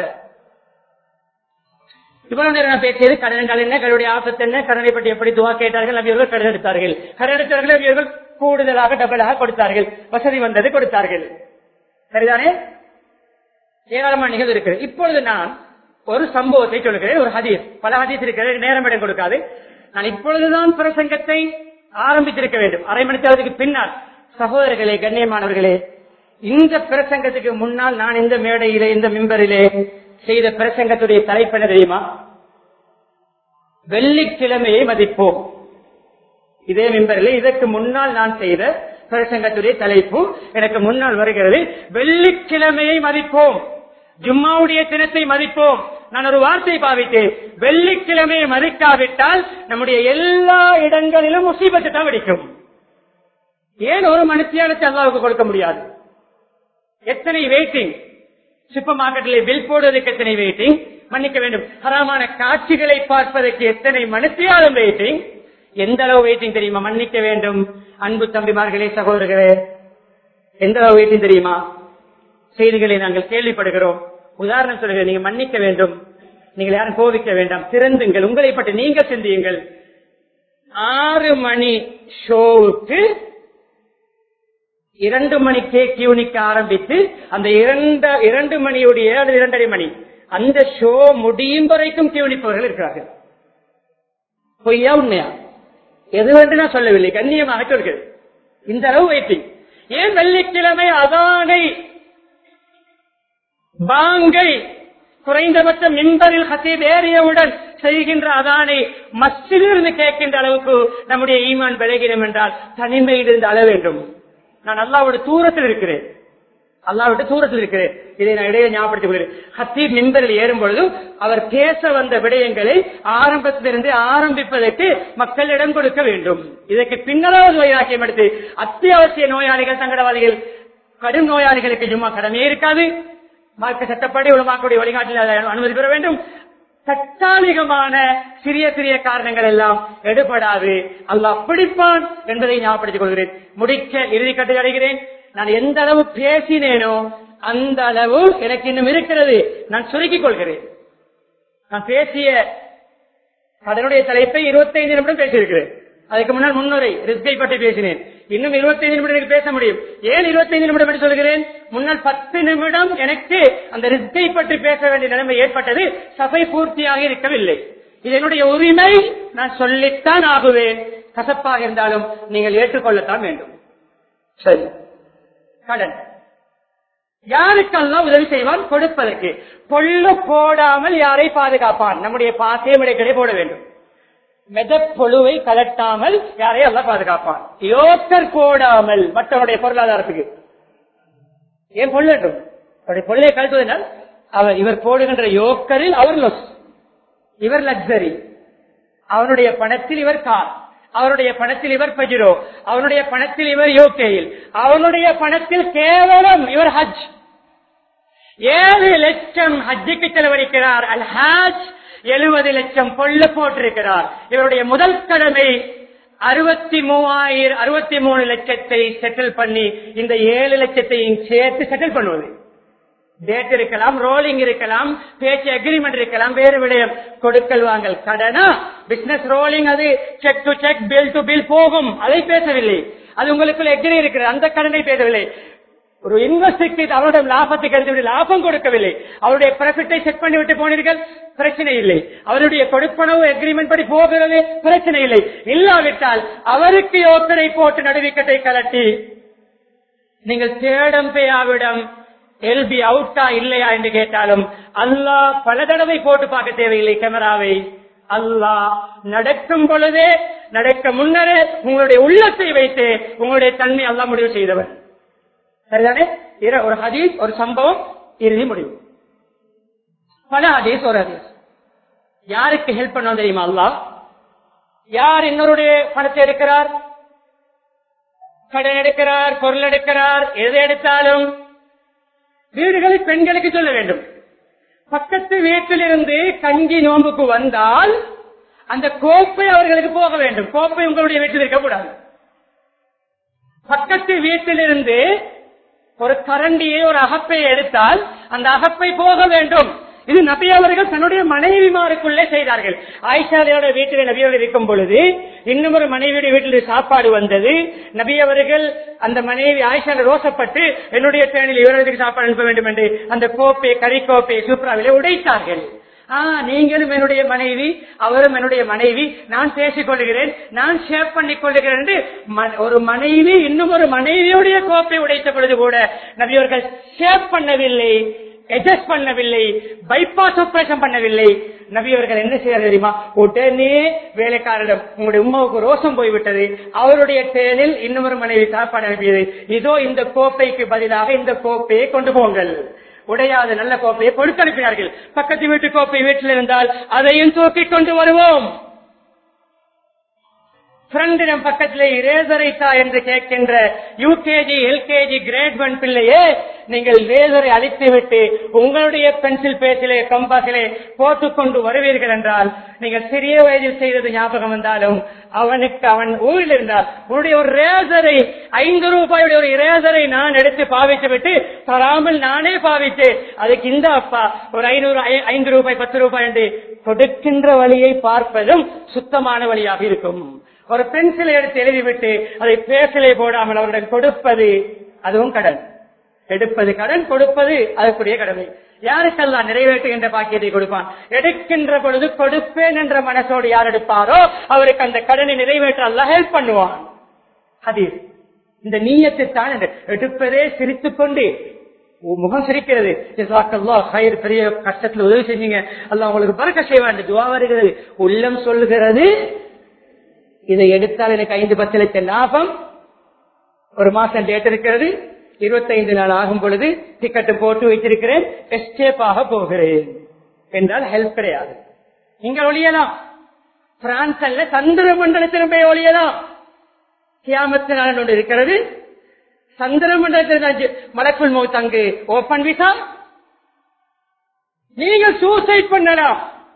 இவ்வளவு நேரம் நான் பேசியது கடன்கள் என்ன கடனுடைய ஆபத்து என்ன கடனை பற்றி எப்படி துவா கேட்டார்கள் நபியவர்கள் கடன் எடுத்தார்கள் கடன் எடுத்தவர்கள் நபியவர்கள் கூடுதலாக டபுளாக கொடுத்தார்கள் வசதி வந்தது கொடுத்தார்கள் சரிதானே ஏராளமான நிகழ்வு இருக்கு இப்பொழுது நான் ஒரு சம்பவத்தை சொல்கிறேன் ஒரு ஹதீஸ் பல ஹதீஸ் இருக்கிறது நேரம் இடம் கொடுக்காது நான் இப்பொழுதுதான் பிரசங்கத்தை ஆரம்பித்திருக்க வேண்டும் அரை மணி நேரத்துக்கு பின்னால் சகோதரர்களே கண்ணியமானவர்களே இந்த பிரசங்கத்துக்கு முன்னால் நான் இந்த மேடையிலே இந்த மிம்பரிலே செய்த பிரசங்கத்துடைய தலைப்பு என்ன தெரியுமா வெள்ளிக்கிழமையை மதிப்போம் இதே மிம்பரில் இதற்கு முன்னால் நான் செய்த பிரசங்கத்துடைய தலைப்பு எனக்கு முன்னால் வருகிறது வெள்ளிக்கிழமையை மதிப்போம் ஜும்மாவுடைய தினத்தை மதிப்போம் நான் ஒரு வார்த்தை பாவித்தேன் வெள்ளிக்கிழமையை மதிக்காவிட்டால் நம்முடைய எல்லா இடங்களிலும் முசீபத்தை தான் வெடிக்கும் ஏன் ஒரு மனுஷியானத்தை அல்லாவுக்கு கொடுக்க முடியாது எத்தனை வெயிட்டிங் சூப்பர் மார்க்கெட்டில் பில் போடுவதற்கு எத்தனை வெயிட்டிங் மன்னிக்க வேண்டும் ஹராமான காட்சிகளை பார்ப்பதற்கு எத்தனை மனுஷியாலும் வெயிட்டிங் எந்த அளவு வெயிட்டிங் தெரியுமா மன்னிக்க வேண்டும் அன்பு தம்பிமார்களே சகோதரர்களே எந்த அளவு வெயிட்டிங் தெரியுமா செய்திகளை நாங்கள் கேள்விப்படுகிறோம் உதாரணம் சொல்கிறேன் நீங்க மன்னிக்க வேண்டும் நீங்கள் யாரும் கோவிக்க வேண்டாம் திறந்துங்கள் உங்களை பற்றி நீங்க சிந்தியுங்கள் ஆறு மணி ஷோவுக்கு இரண்டு மணிக்கே கியூனிக்க ஆரம்பித்து அந்த இரண்டு இரண்டு மணியுடைய அல்லது இரண்டரை மணி அந்த ஷோ முடியும் வரைக்கும் கியூனிப்பவர்கள் இருக்கிறார்கள் பொய்யா உண்மையா எது என்று நான் சொல்லவில்லை கண்ணியமாக சொல்கிறேன் இந்த அளவு வெயிட்டிங் ஏன் வெள்ளிக்கிழமை அதானை பாங்கை குறைந்தபட்ச மின்பரில் ஹசீப் ஏறியவுடன் செய்கின்ற அதானை மஸ்ஜிலிருந்து கேட்கின்ற அளவுக்கு நம்முடைய ஈமான் விலகினம் என்றால் தனிமையிலிருந்து அள வேண்டும் நான் அல்லாவோட தூரத்தில் இருக்கிறேன் அல்லாவிட்டு தூரத்தில் இருக்கிறேன் இதை நான் இடையே ஞாபகப்படுத்திக் கொள்கிறேன் ஹத்தீப் மின்பரில் ஏறும் பொழுதும் அவர் பேச வந்த விடயங்களை ஆரம்பத்திலிருந்து ஆரம்பிப்பதற்கு மக்கள் இடம் கொடுக்க வேண்டும் இதற்கு பின்னராவது வைராக்கியம் எடுத்து அத்தியாவசிய நோயாளிகள் சங்கடவாதிகள் கடும் நோயாளிகளுக்கு ஜும்மா கடமையே இருக்காது மார்க்க சட்டப்படி உலமாக்கூடிய வழிகாட்டில் அதை அனுமதி பெற வேண்டும் தற்காலிகமான சிறிய சிறிய காரணங்கள் எல்லாம் எடுபடாது அல்லாஹ் பிடிப்பான் என்பதை ஞாபகப்படுத்திக் கொள்கிறேன் முடிக்க இறுதி கட்டு அடைகிறேன் நான் எந்த அளவு பேசினேனோ அந்த அளவு எனக்கு இன்னும் இருக்கிறது நான் சுருக்கிக் கொள்கிறேன் நான் பேசிய அதனுடைய தலைப்பை 25 நிமிடம் பேசியிருக்கிறேன் அதுக்கு முன்னால் முன்னுரை ரிஸ்கை பற்றி பேசினேன் இன்னும் 25 நிமிடம் எனக்கு பேச முடியும் ஏன் 25 நிமிடம் என்று சொல்கிறேன் முன்னால் பத்து நிமிடம் எனக்கு அந்த ரிஸ்கை பற்றி பேச வேண்டிய நிலைமை ஏற்பட்டது சபை பூர்த்தியாக இருக்கவில்லை இது என்னுடைய உரிமை நான் சொல்லித்தான் ஆகுவேன் கசப்பாக இருந்தாலும் நீங்கள் ஏற்றுக்கொள்ளத்தான் வேண்டும் சரி கடன் யாருக்கெல்லாம் உதவி செய்வான் கொடுப்பதற்கு பொல்லு போடாமல் யாரை பாதுகாப்பான் நம்முடைய பாசையம் இடைக்கிடையே போட வேண்டும் மெதப்பொழுவை கலட்டாமல் யாரை எல்லாம் பாதுகாப்பான் யோக்கர் போடாமல் மற்றவருடைய பொருளாதாரத்துக்கு ஏன் பொருள் வேண்டும் அவருடைய பொருளை கலட்டுவதனால் அவர் இவர் போடுகின்ற யோக்கரில் அவர் லொஸ் இவர் லக்ஸரி அவருடைய பணத்தில் இவர் கார் அவருடைய பணத்தில் இவர் பஜிரோ அவனுடைய பணத்தில் இவர் யோகேயில் அவனுடைய பணத்தில் கேவலம் இவர் ஹஜ் ஏழு லட்சம் ஹஜ்ஜுக்கு செலவழிக்கிறார் அல் ஹஜ் எழுபது லட்சம் கொள்ள போட்டிருக்கிறார் இவருடைய முதல் கடமை அறுபத்தி மூவாயிரம் அறுபத்தி மூணு லட்சத்தை செட்டில் பண்ணி இந்த ஏழு லட்சத்தையும் சேர்த்து செட்டில் பண்ணுவது டேட் இருக்கலாம் ரோலிங் இருக்கலாம் பேச்சு அக்ரிமெண்ட் இருக்கலாம் வேறு விடயம் கொடுக்கல் வாங்கல் கடனா பிசினஸ் ரோலிங் அது cheque to cheque bill to bill போகும் அதை பேசவில்லை அது உங்களுக்குள்ள எக்ரி இருக்கிறது அந்த கடனை பேசவில்லை ஒரு இன்வெஸ்டருக்கு அவருடைய லாபத்தை கருதி லாபம் கொடுக்கவில்லை அவருடைய ப்ராஃபிட்டை செக் பண்ணி விட்டு போனீர்கள் பிரச்சனை இல்லை அவருடைய கொடுப்பனவு அக்ரிமெண்ட் படி போகிறது பிரச்சனை இல்லை இல்லாவிட்டால் அவருக்கு யோசனை போட்டு நடுவிக்கத்தை கலட்டி நீங்கள் தேடம் பேயாவிடம் எல்பி அவுட்டா இல்லையா என்று கேட்டாலும் அல்லாஹ் பல தடவை போட்டு பார்க்க தேவையில்லை கேமராவை அல்லாஹ் நடக்கும் பொழுதே நடக்க முன்னரே உங்களுடைய உள்ளத்தை வைத்து உங்களுடைய தன்மை அல்லாஹ் முடிவு செய்தவர் சரிதானே இர- ஒரு ஹதீஸ் ஒரு சம்பவம் இறுதி முடிவு பல ஹதீஸ் ஒரு ஹதீஸ் யாருக்கு ஹெல்ப் பண்ண தெரியுமா அல்லாஹ் யார் இன்னொருடைய பணத்தை எடுக்கிறார் கடன் எடுக்கிறார் பொருள் எடுக்கிறார் எது எடுத்தாலும் வீடுகளை பெண்களுக்கு சொல்ல வேண்டும் பக்கத்து வீட்டிலிருந்து கஞ்சி நோம்புக்கு வந்தால் அந்த கோப்பை அவர்களுக்கு போக வேண்டும் கோப்பை உங்களுடைய வீட்டில் இருக்கக்கூடாது பக்கத்து வீட்டிலிருந்து ஒரு கரண்டியை ஒரு அகப்பை எடுத்தால் அந்த அகப்பை போக வேண்டும் இது நபி அவர்கள் தன்னுடைய மனைவிமாருக்குள்ளே செய்தார்கள் ஆயிஷாதையோட வீட்டில் நபியோடு இருக்கும் பொழுது இன்னும் ஒரு மனைவியுடைய வீட்டில் சாப்பாடு வந்தது நபி அவர்கள் அந்த மனைவி ஆயிஷா ரோசப்பட்டு என்னுடைய தேனில் இவர்களுக்கு சாப்பாடு அனுப்ப வேண்டும் என்று அந்த கோப்பை கறி கோப்பை சூப்ராவிலே உடைத்தார்கள் ஆ நீங்களும் என்னுடைய மனைவி அவரும் என்னுடைய மனைவி நான் பேசிக் கொள்கிறேன் நான் ஷேப் பண்ணிக் கொள்கிறேன் என்று ம- ஒரு மனைவி இன்னும் ஒரு மனைவியுடைய கோப்பை உடைத்த பொழுது கூட நபியவர்கள் ஷேப் பண்ணவில்லை அட்ஜஸ்ட் பண்ணவில்லை பைபாஸ் ஆபரேஷன் பண்ணவில்லை நபியவர்கள் என்ன செய்ய தெரியுமா உடனே வேலைக்காரரிடம் உங்களுடைய உமாவுக்கு ரோசம் போய்விட்டது அவருடைய தேனில் இன்னொரு மனைவி சாப்பாடு அனுப்பியது இதோ இந்த கோப்பைக்கு பதிலாக இந்த கோப்பையை கொண்டு போங்கள் உடையாத நல்ல கோப்பையை கொடுத்து அனுப்பினார்கள் பக்கத்து வீட்டு கோப்பை வீட்டில் இருந்தால் அதையும் தூக்கிக் கொண்டு வருவோம் ஃப்ரெண்டிடம் பக்கத்திலே இரேசரை தா என்று கேட்கின்ற யூகேஜி எல்கேஜி கிரேட் ஒன் பிள்ளையே நீங்கள் ரேசரை அழித்து விட்டு உங்களுடைய பென்சில் பேசிலே கம்பாசிலே போட்டுக்கொண்டு வருவீர்கள் என்றால் நீங்கள் சிறிய வயதில் செய்தது ஞாபகம் வந்தாலும் அவனுக்கு அவன் ஊரில் இருந்தால் உன்னுடைய ஒரு ரேசரை ஐந்து ரூபாயுடைய ஒரு இரேசரை நான் எடுத்து பாவித்து விட்டு தராமல் நானே பாவித்து அதுக்கு இந்த அப்பா ஒரு ஐநூறு ஐ- ஐந்து ரூபாய் பத்து ரூபாய் என்று கொடுக்கின்ற வழியை பார்ப்பதும் சுத்தமான வழியாக இருக்கும் ஒரு பென்சிலை எடுத்து எழுதிவிட்டு அதை பேசிலே போடாமல் அவரிடம் கொடுப்பது அதுவும் கடன் எடுப்பது கடன் கொடுப்பது அதற்குரிய கடமை யாருக்கெல்லாம் நிறைவேற்றுகின்ற பாக்கியத்தை கொடுப்பான் எடுக்கின்ற பொழுது கொடுப்பேன் என்ற மனசோடு யார் எடுப்பாரோ அவருக்கு அந்த கடனை நிறைவேற்ற அல்ல ஹெல்ப் பண்ணுவான் ஹதீஸ் இந்த நீயத்தை தான் என்று எடுப்பதே சிரித்துக் கொண்டு உன் முகம் சிரிக்கிறது ஜஸாக்கல்லாஹ் ஹைர், பெரிய கஷ்டத்துல உதவி செஞ்சீங்க அல்லாஹ் உங்களுக்கு பறக்க செய்வான் என்று துவா வருகிறது உள்ளம் சொல்லுகிறது இதை எடுத்தால் எனக்கு ஐந்து பத்து லட்சம் லாபம் ஒரு மாசம் டேட் இருக்கிறது இருபத்தைந்து நாள் ஆகும் பொழுது டிக்கெட் போட்டு வைத்திருக்கிறேன் எஸ்கேப் ஆக போகிறேன் என்றால் ஹெல்ப் கிடையாது இங்க ஒழியலாம் பிரான்ஸ் அல்ல சந்திர மண்டலத்திலும் போய் ஒழியலாம் கியாமத்து நாள் ஒன்று இருக்கிறது சந்திர மண்டலத்தில் மலக்குள் மௌத் அங்கு ஓபன் விசா நீங்கள் சூசைட் பண்ணலாம்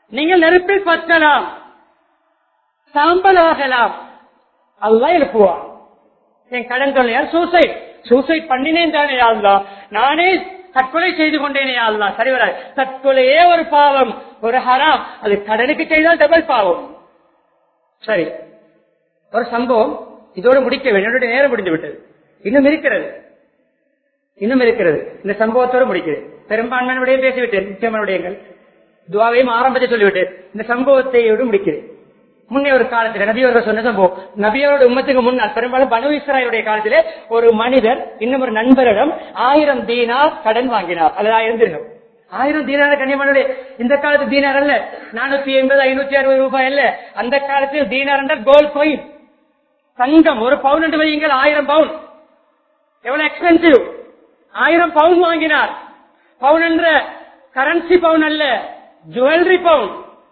நீங்கள் நெருப்பில் பற்றலாம் சாம்பல் ஆகலாம் அதுதான் எழுப்புவான் என் கடன் தொல்லையார் சூசைட் சூசைட் பண்ணினேன் தானே அல்லா நானே தற்கொலை செய்து கொண்டேனே அல்லா சரி வராது தற்கொலையே ஒரு பாவம் ஒரு ஹராம் அது கடனுக்கு செய்தால் டபுள் பாவம் சரி ஒரு சம்பவம் இதோடு முடிக்க வேண்டும் என்னுடைய நேரம் முடிந்து விட்டது இன்னும் இருக்கிறது இன்னும் இருக்கிறது இந்த சம்பவத்தோடு முடிக்கிறேன் பெரும்பான்மையான விடயம் பேசிவிட்டேன் முக்கியமான விடயங்கள் துவாவையும் ஆரம்பத்தை சொல்லிவிட்டேன் இந்த சம்பவத்தையோடு முடிக்கிறேன் முன்னே ஒரு காலத்தில் நபியவர்கள் சொன்ன சம்பவம் நபியோட உம்மத்துக்கு முன்னால் பெரும்பாலும் பனு இஸ்ராயலுடைய காலத்திலே ஒரு மனிதர் இன்னும் ஒரு நண்பரிடம் ஆயிரம் தீனார் கடன் வாங்கினார் அல்லது ஆயிரம் திருகம் ஆயிரம் தீனார கண்ணியமான இந்த காலத்து தீனார் அல்ல நானூத்தி எண்பது ஐநூத்தி அறுபது ரூபாய் அல்ல அந்த காலத்தில் தீனார் என்ற கோல்ட் கோயின் தங்கம் ஒரு பவுன் என்று வையுங்கள் ஆயிரம் பவுன் எவ்வளவு எக்ஸ்பென்சிவ் ஆயிரம் பவுன் வாங்கினார் பவுன் என்ற கரன்சி பவுன் அல்ல ஜுவல்லரி பவுன்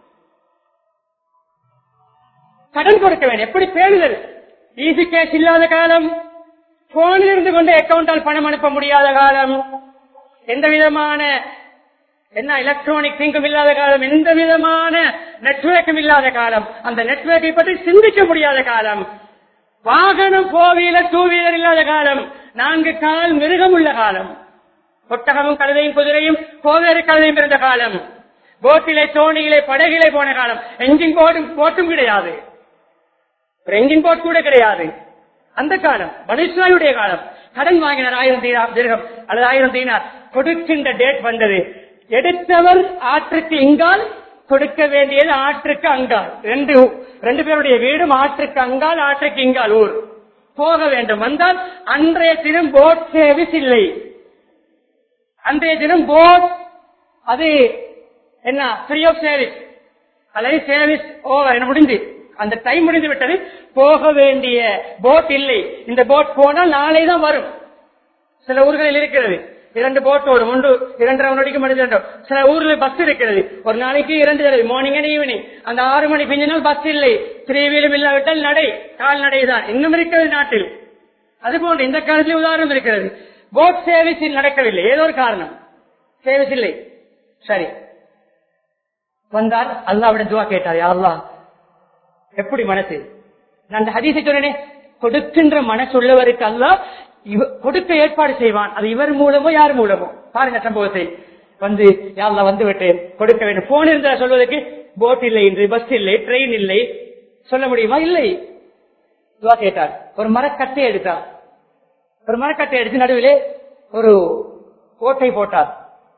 கடன் கொடுக்க வேண்டும் எப்படி பேணுதல் ஈஸி கேஷ் இல்லாத காலம் போனில் இருந்து கொண்டு அக்கௌண்டால் பணம் அனுப்ப முடியாத காலம் எந்த விதமான என்ன எலக்ட்ரானிக் திங்கும் இல்லாத காலம் எந்த விதமான நெட்வொர்க்கும் இல்லாத காலம் அந்த நெட்வொர்க்கை பற்றி சிந்திக்க முடியாத காலம் வாகனம் போர் வீலர் டூ வீலர் இல்லாத காலம் நான்கு கால் மிருகம் உள்ள காலம் ஒட்டகமும் கழுதையும் குதிரையும் கோவேறு கழுதையும் இருந்த காலம் போட்டிலே தோணியிலே படகிலே போன காலம் என்ஜின் போட்டும் போட்டும் கிடையாது ஒரு என்ஜின் போட் கூட கிடையாது அந்த காலம் மனுஷனுடைய காலம் கடன் வாங்கினார் ஆயிரம் தீனார் திருகம் அல்லது ஆயிரம் தீனார் கொடுக்கின்ற டேட் வந்தது எடுத்தவர் ஆற்றுக்கு இங்கால் கொடுக்க வேண்டியது ஆற்றுக்கு அங்கால் ரெண்டு ரெண்டு பேருடைய வீடும் ஆற்றுக்கு அங்கால் ஆற்றுக்கு இங்கால் ஊர் போக வேண்டும் வந்தால் அன்றைய தினம் போட் சேவிஸ் இல்லை அன்றைய தினம் போட் அது என்ன ஃப்ரீ ஆஃப் சர்வீஸ் அல்லது சர்வீஸ் ஓவர் என்ன முடிஞ்சு அந்த டைம் முடிந்து விட்டது போக வேண்டிய போட் இல்லை இந்த போட் போனால் நாளை தான் வரும் சில ஊர்களில் இருக்கிறது இரண்டு போட் வரும் ஒன்று இரண்டரை மணிக்கு முடிஞ்சு சில ஊர்ல பஸ் இருக்கிறது ஒரு நாளைக்கு இரண்டு தடவை மார்னிங் அண்ட் ஈவினிங் அந்த ஆறு மணி பிஞ்சினால் பஸ் இல்லை த்ரீ வீலும் இல்லாவிட்டால் நடை கால்நடை தான் இன்னும் இருக்கிறது நாட்டில் அதுபோன்று இந்த காலத்தில் உதாரணம் இருக்கிறது போட் சேவிஸ் நடக்கவில்லை ஏதோ ஒரு காரணம் சேவிஸ் இல்லை சரி வந்தால் அல்லாவிடம் துவா கேட்டார் யா அல்லாஹ் எப்படி மனசு நான் அந்த ஹதீஸை சொன்னேனே கொடுக்கின்ற மனசு உள்ளவருக்கு அல்லாஹ் இவ- கொடுக்க ஏற்பாடு செய்வான் அது இவர் மூலமோ யார் மூலமோ பாருங்க சம்பவத்தை வந்து யாழ்லா வந்து விட்டேன் கொடுக்க வேண்டும் போன் இருந்தா சொல்வதற்கு போட் இல்லை இன்று பஸ் இல்லை ட்ரெயின் இல்லை சொல்ல முடியுமா இல்லை துவா கேட்டார் ஒரு மரக்கட்டை எடுத்தார் ஒரு மரக்கட்டை எடுத்து நடுவிலே ஒரு ஓட்டை போட்டார்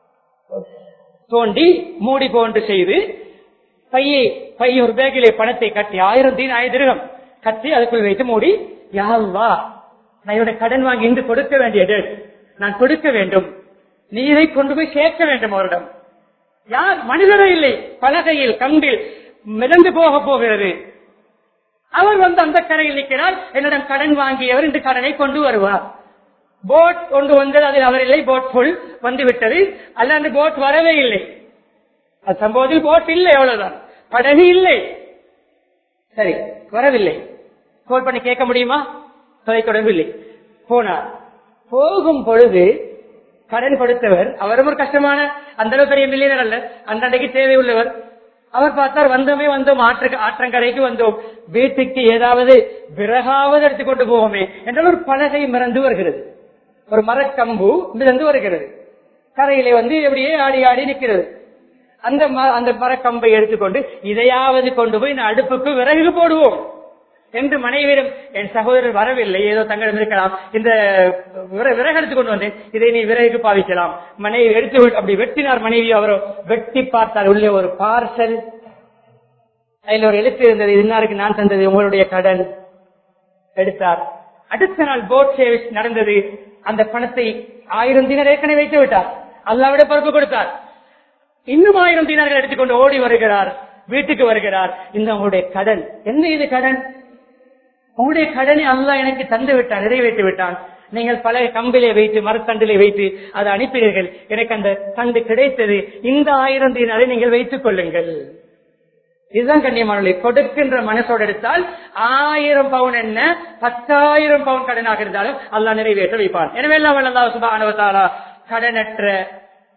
தோண்டி மூடி போன்று செய்து பையை பை ஒரு பேக்கிலே பணத்தை கட்டி ஆயிரம் தீன் ஆயிரம் கட்டி அதுக்குள் வைத்து மூடி யாழ்வா நான் இவனை கடன் வாங்கி இன்று கொடுக்க வேண்டிய டேட் நான் கொடுக்க வேண்டும் நீ இதை கொண்டு போய் சேர்க்க வேண்டும் அவரிடம் யார் மனிதரே இல்லை பலகையில் கம்பில் மிதந்து போக போகிறது அவர் வந்து அந்த கரையில் நிற்கிறார் என்னிடம் கடன் வாங்கியவர் இந்த கடனை கொண்டு வருவார் போட் கொண்டு வந்தது அதில் அவர் இல்லை போட் புல் வந்து விட்டது அல்ல அந்த போட் வரவே இல்லை அது சம்பவத்தில் போட் இல்லை அவ்வளவுதான் படகு இல்லை சரி வரவில்லை கோல் பண்ணி கேட்க முடியுமா தொலைத்தொடர்பு இல்லை போனார் போகும் பொழுது கடன் கொடுத்தவர் அவரும் ஒரு கஷ்டமான அந்த அளவு பெரிய மில்லியனர் அல்ல அன்றைக்கு தேவை உள்ளவர் அவர் பார்த்தார் வந்தோமே வந்தோம் ஆற்று ஆற்றங்கரைக்கு வந்தோம் வீட்டுக்கு ஏதாவது விறகாவது எடுத்துக்கொண்டு போவோமே என்றால் ஒரு பலகை மிறந்து வருகிறது ஒரு மரக்கம்பு மிதந்து வருகிறது கரையிலே வந்து எப்படியே ஆடி ஆடி நிற்கிறது அந்த ம- அந்த மரக்கம்பை எடுத்துக்கொண்டு இதையாவது கொண்டு போய் நான் அடுப்புக்கு விறகு போடுவோம் என்று மனைவியிடம் என் சகோதரர் வரவில்லை ஏதோ தங்களிடம் இருக்கலாம் இந்த விற- விறகு எடுத்து கொண்டு வந்தேன் இதை நீ விறகு பாவிக்கலாம் மனைவி எடுத்து விட்டு- அப்படி வெட்டினார் மனைவி அவரோ வெட்டி பார்த்தார் உள்ளே ஒரு பார்சல் அதில் ஒரு எழுத்து இருந்தது இன்னாருக்கு நான் தந்தது உங்களுடைய கடன் எடுத்தார் அடுத்த நாள் போட் சேவிஸ் நடந்தது அந்த பணத்தை ஆயிரம் தினர் ஏற்கனவே வைத்து விட்டார் அல்லாவிட பொறுப்பு கொடுத்தார் இன்னும் ஆயிரம் தினார்கள் எடுத்துக்கொண்டு ஓடி வருகிறார் வீட்டுக்கு வருகிறார் இந்த உங்களுடைய கடன் என்ன இது கடன் உங்களுடைய கடனை அல்லாஹ் எனக்கு தந்து விட்டான் நிறைவேற்றி விட்டான் நீங்கள் பல கம்பிலே வைத்து மரத்தண்டிலே வைத்து அதை அனுப்பினீர்கள் எனக்கு அந்த தண்டு கிடைத்தது இந்த ஆயிரம் தீனாரை நீங்கள் வைத்துக் கொள்ளுங்கள் இதுதான் கண்ணியமான கொடுக்கின்ற மனசோடு எடுத்தால் ஆயிரம் பவுன் என்ன பத்தாயிரம் பவுன் கடனாக இருந்தாலும் அல்லாஹ் நிறைவேற்ற வைப்பான் எனவே எல்லாம் வல்ல அல்லாஹ் சுப்ஹானஹு வ தஆலா கடனற்ற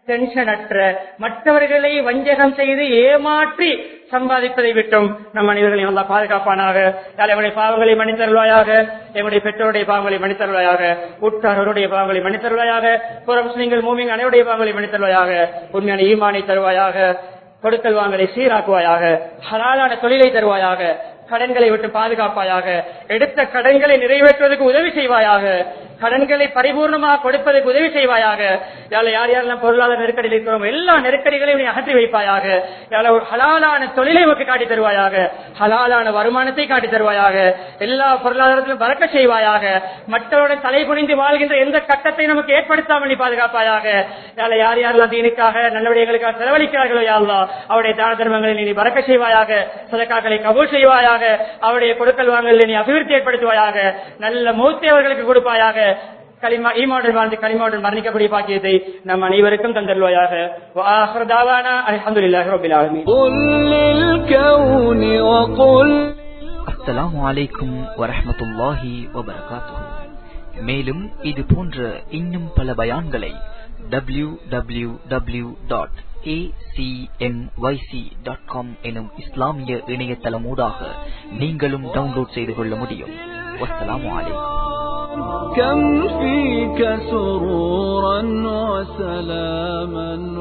டென்ஷனற்ற மற்றவர்களை வஞ்சகம் செய்து ஏமாற்றி சம்பாதிப்பதை விட்டும் நம் அனைவர்களையும் நல்லா பாதுகாப்பானாக தலைவருடைய பாவங்களை மன்னித்தருள்வாயாக எங்களுடைய பெற்றோருடைய பாவங்களை மன்னித்தருள்வாயாக உற்றாரோருடைய பாவங்களை மன்னித்தருள்வாயாக புற முஸ்லிம்கள் மூமிங் அனைவருடைய பாவங்களை மன்னித்தருள்வாயாக உண்மையான ஈமானை தருவாயாக கொடுக்கல் வாங்கலை சீராக்குவாயாக ஹலாலான தொழிலை தருவாயாக கடன்களை விட்டு பாதுகாப்பாயாக எடுத்த கடன்களை நிறைவேற்றுவதற்கு உதவி செய்வாயாக கடன்களை பரிபூர்ணமாக கொடுப்பதற்கு உதவி செய்வாயாக யார் யார் யாரெல்லாம் பொருளாதார நெருக்கடியில் இருக்கிறோம் எல்லா நெருக்கடிகளையும் நீ அகற்றி வைப்பாயாக யார ஒரு ஹலாலான தொழிலை உனக்கு காட்டி தருவாயாக ஹலாலான வருமானத்தை காட்டி தருவாயாக எல்லா பொருளாதாரத்திலும் பறக்க செய்வாயாக மற்றவருடன் தலை குனிந்து வாழ்கின்ற எந்த கட்டத்தை நமக்கு ஏற்படுத்தாமல் நீ பாதுகாப்பாயாக யார யார் யாரெல்லாம் தீனுக்காக நல்லவிடயங்களுக்காக செலவழிக்கிறார்களோ யாருலா அவருடைய தான தர்மங்களை நீ பறக்க செய்வாயாக சதக்காக்களை கபூல் செய்வாயாக அவருடைய கொடுக்கல் வாங்கலை நீ அபிவிருத்தி ஏற்படுத்துவாயாக நல்ல மூர்த்தி அவர்களுக்கு கொடுப்பாயாக களிமா ஈமாவுடன் வாழ்ந்து களிமாவுடன் மரணிக்கக்கூடிய பாக்கியத்தை நம் அனைவருக்கும் தந்தருவாயாக அலமதுல்லாஹி ரபில் ஆலமீன் قل للكون وقل அஸ்ஸலாமு அலைக்கும் வரஹ்மத்துல்லாஹி வபரகாத்துஹு மேலும் இது போன்ற இன்னும் பல பயான்களை W W W dot dot com எனும் இஸ்லாமிய இணையதளமூடாக நீங்களும் டவுன்லோட் செய்து கொள்ள முடியும் வஸ்ஸலாமு அலைக்கும் كم فيك سرورا وسلاما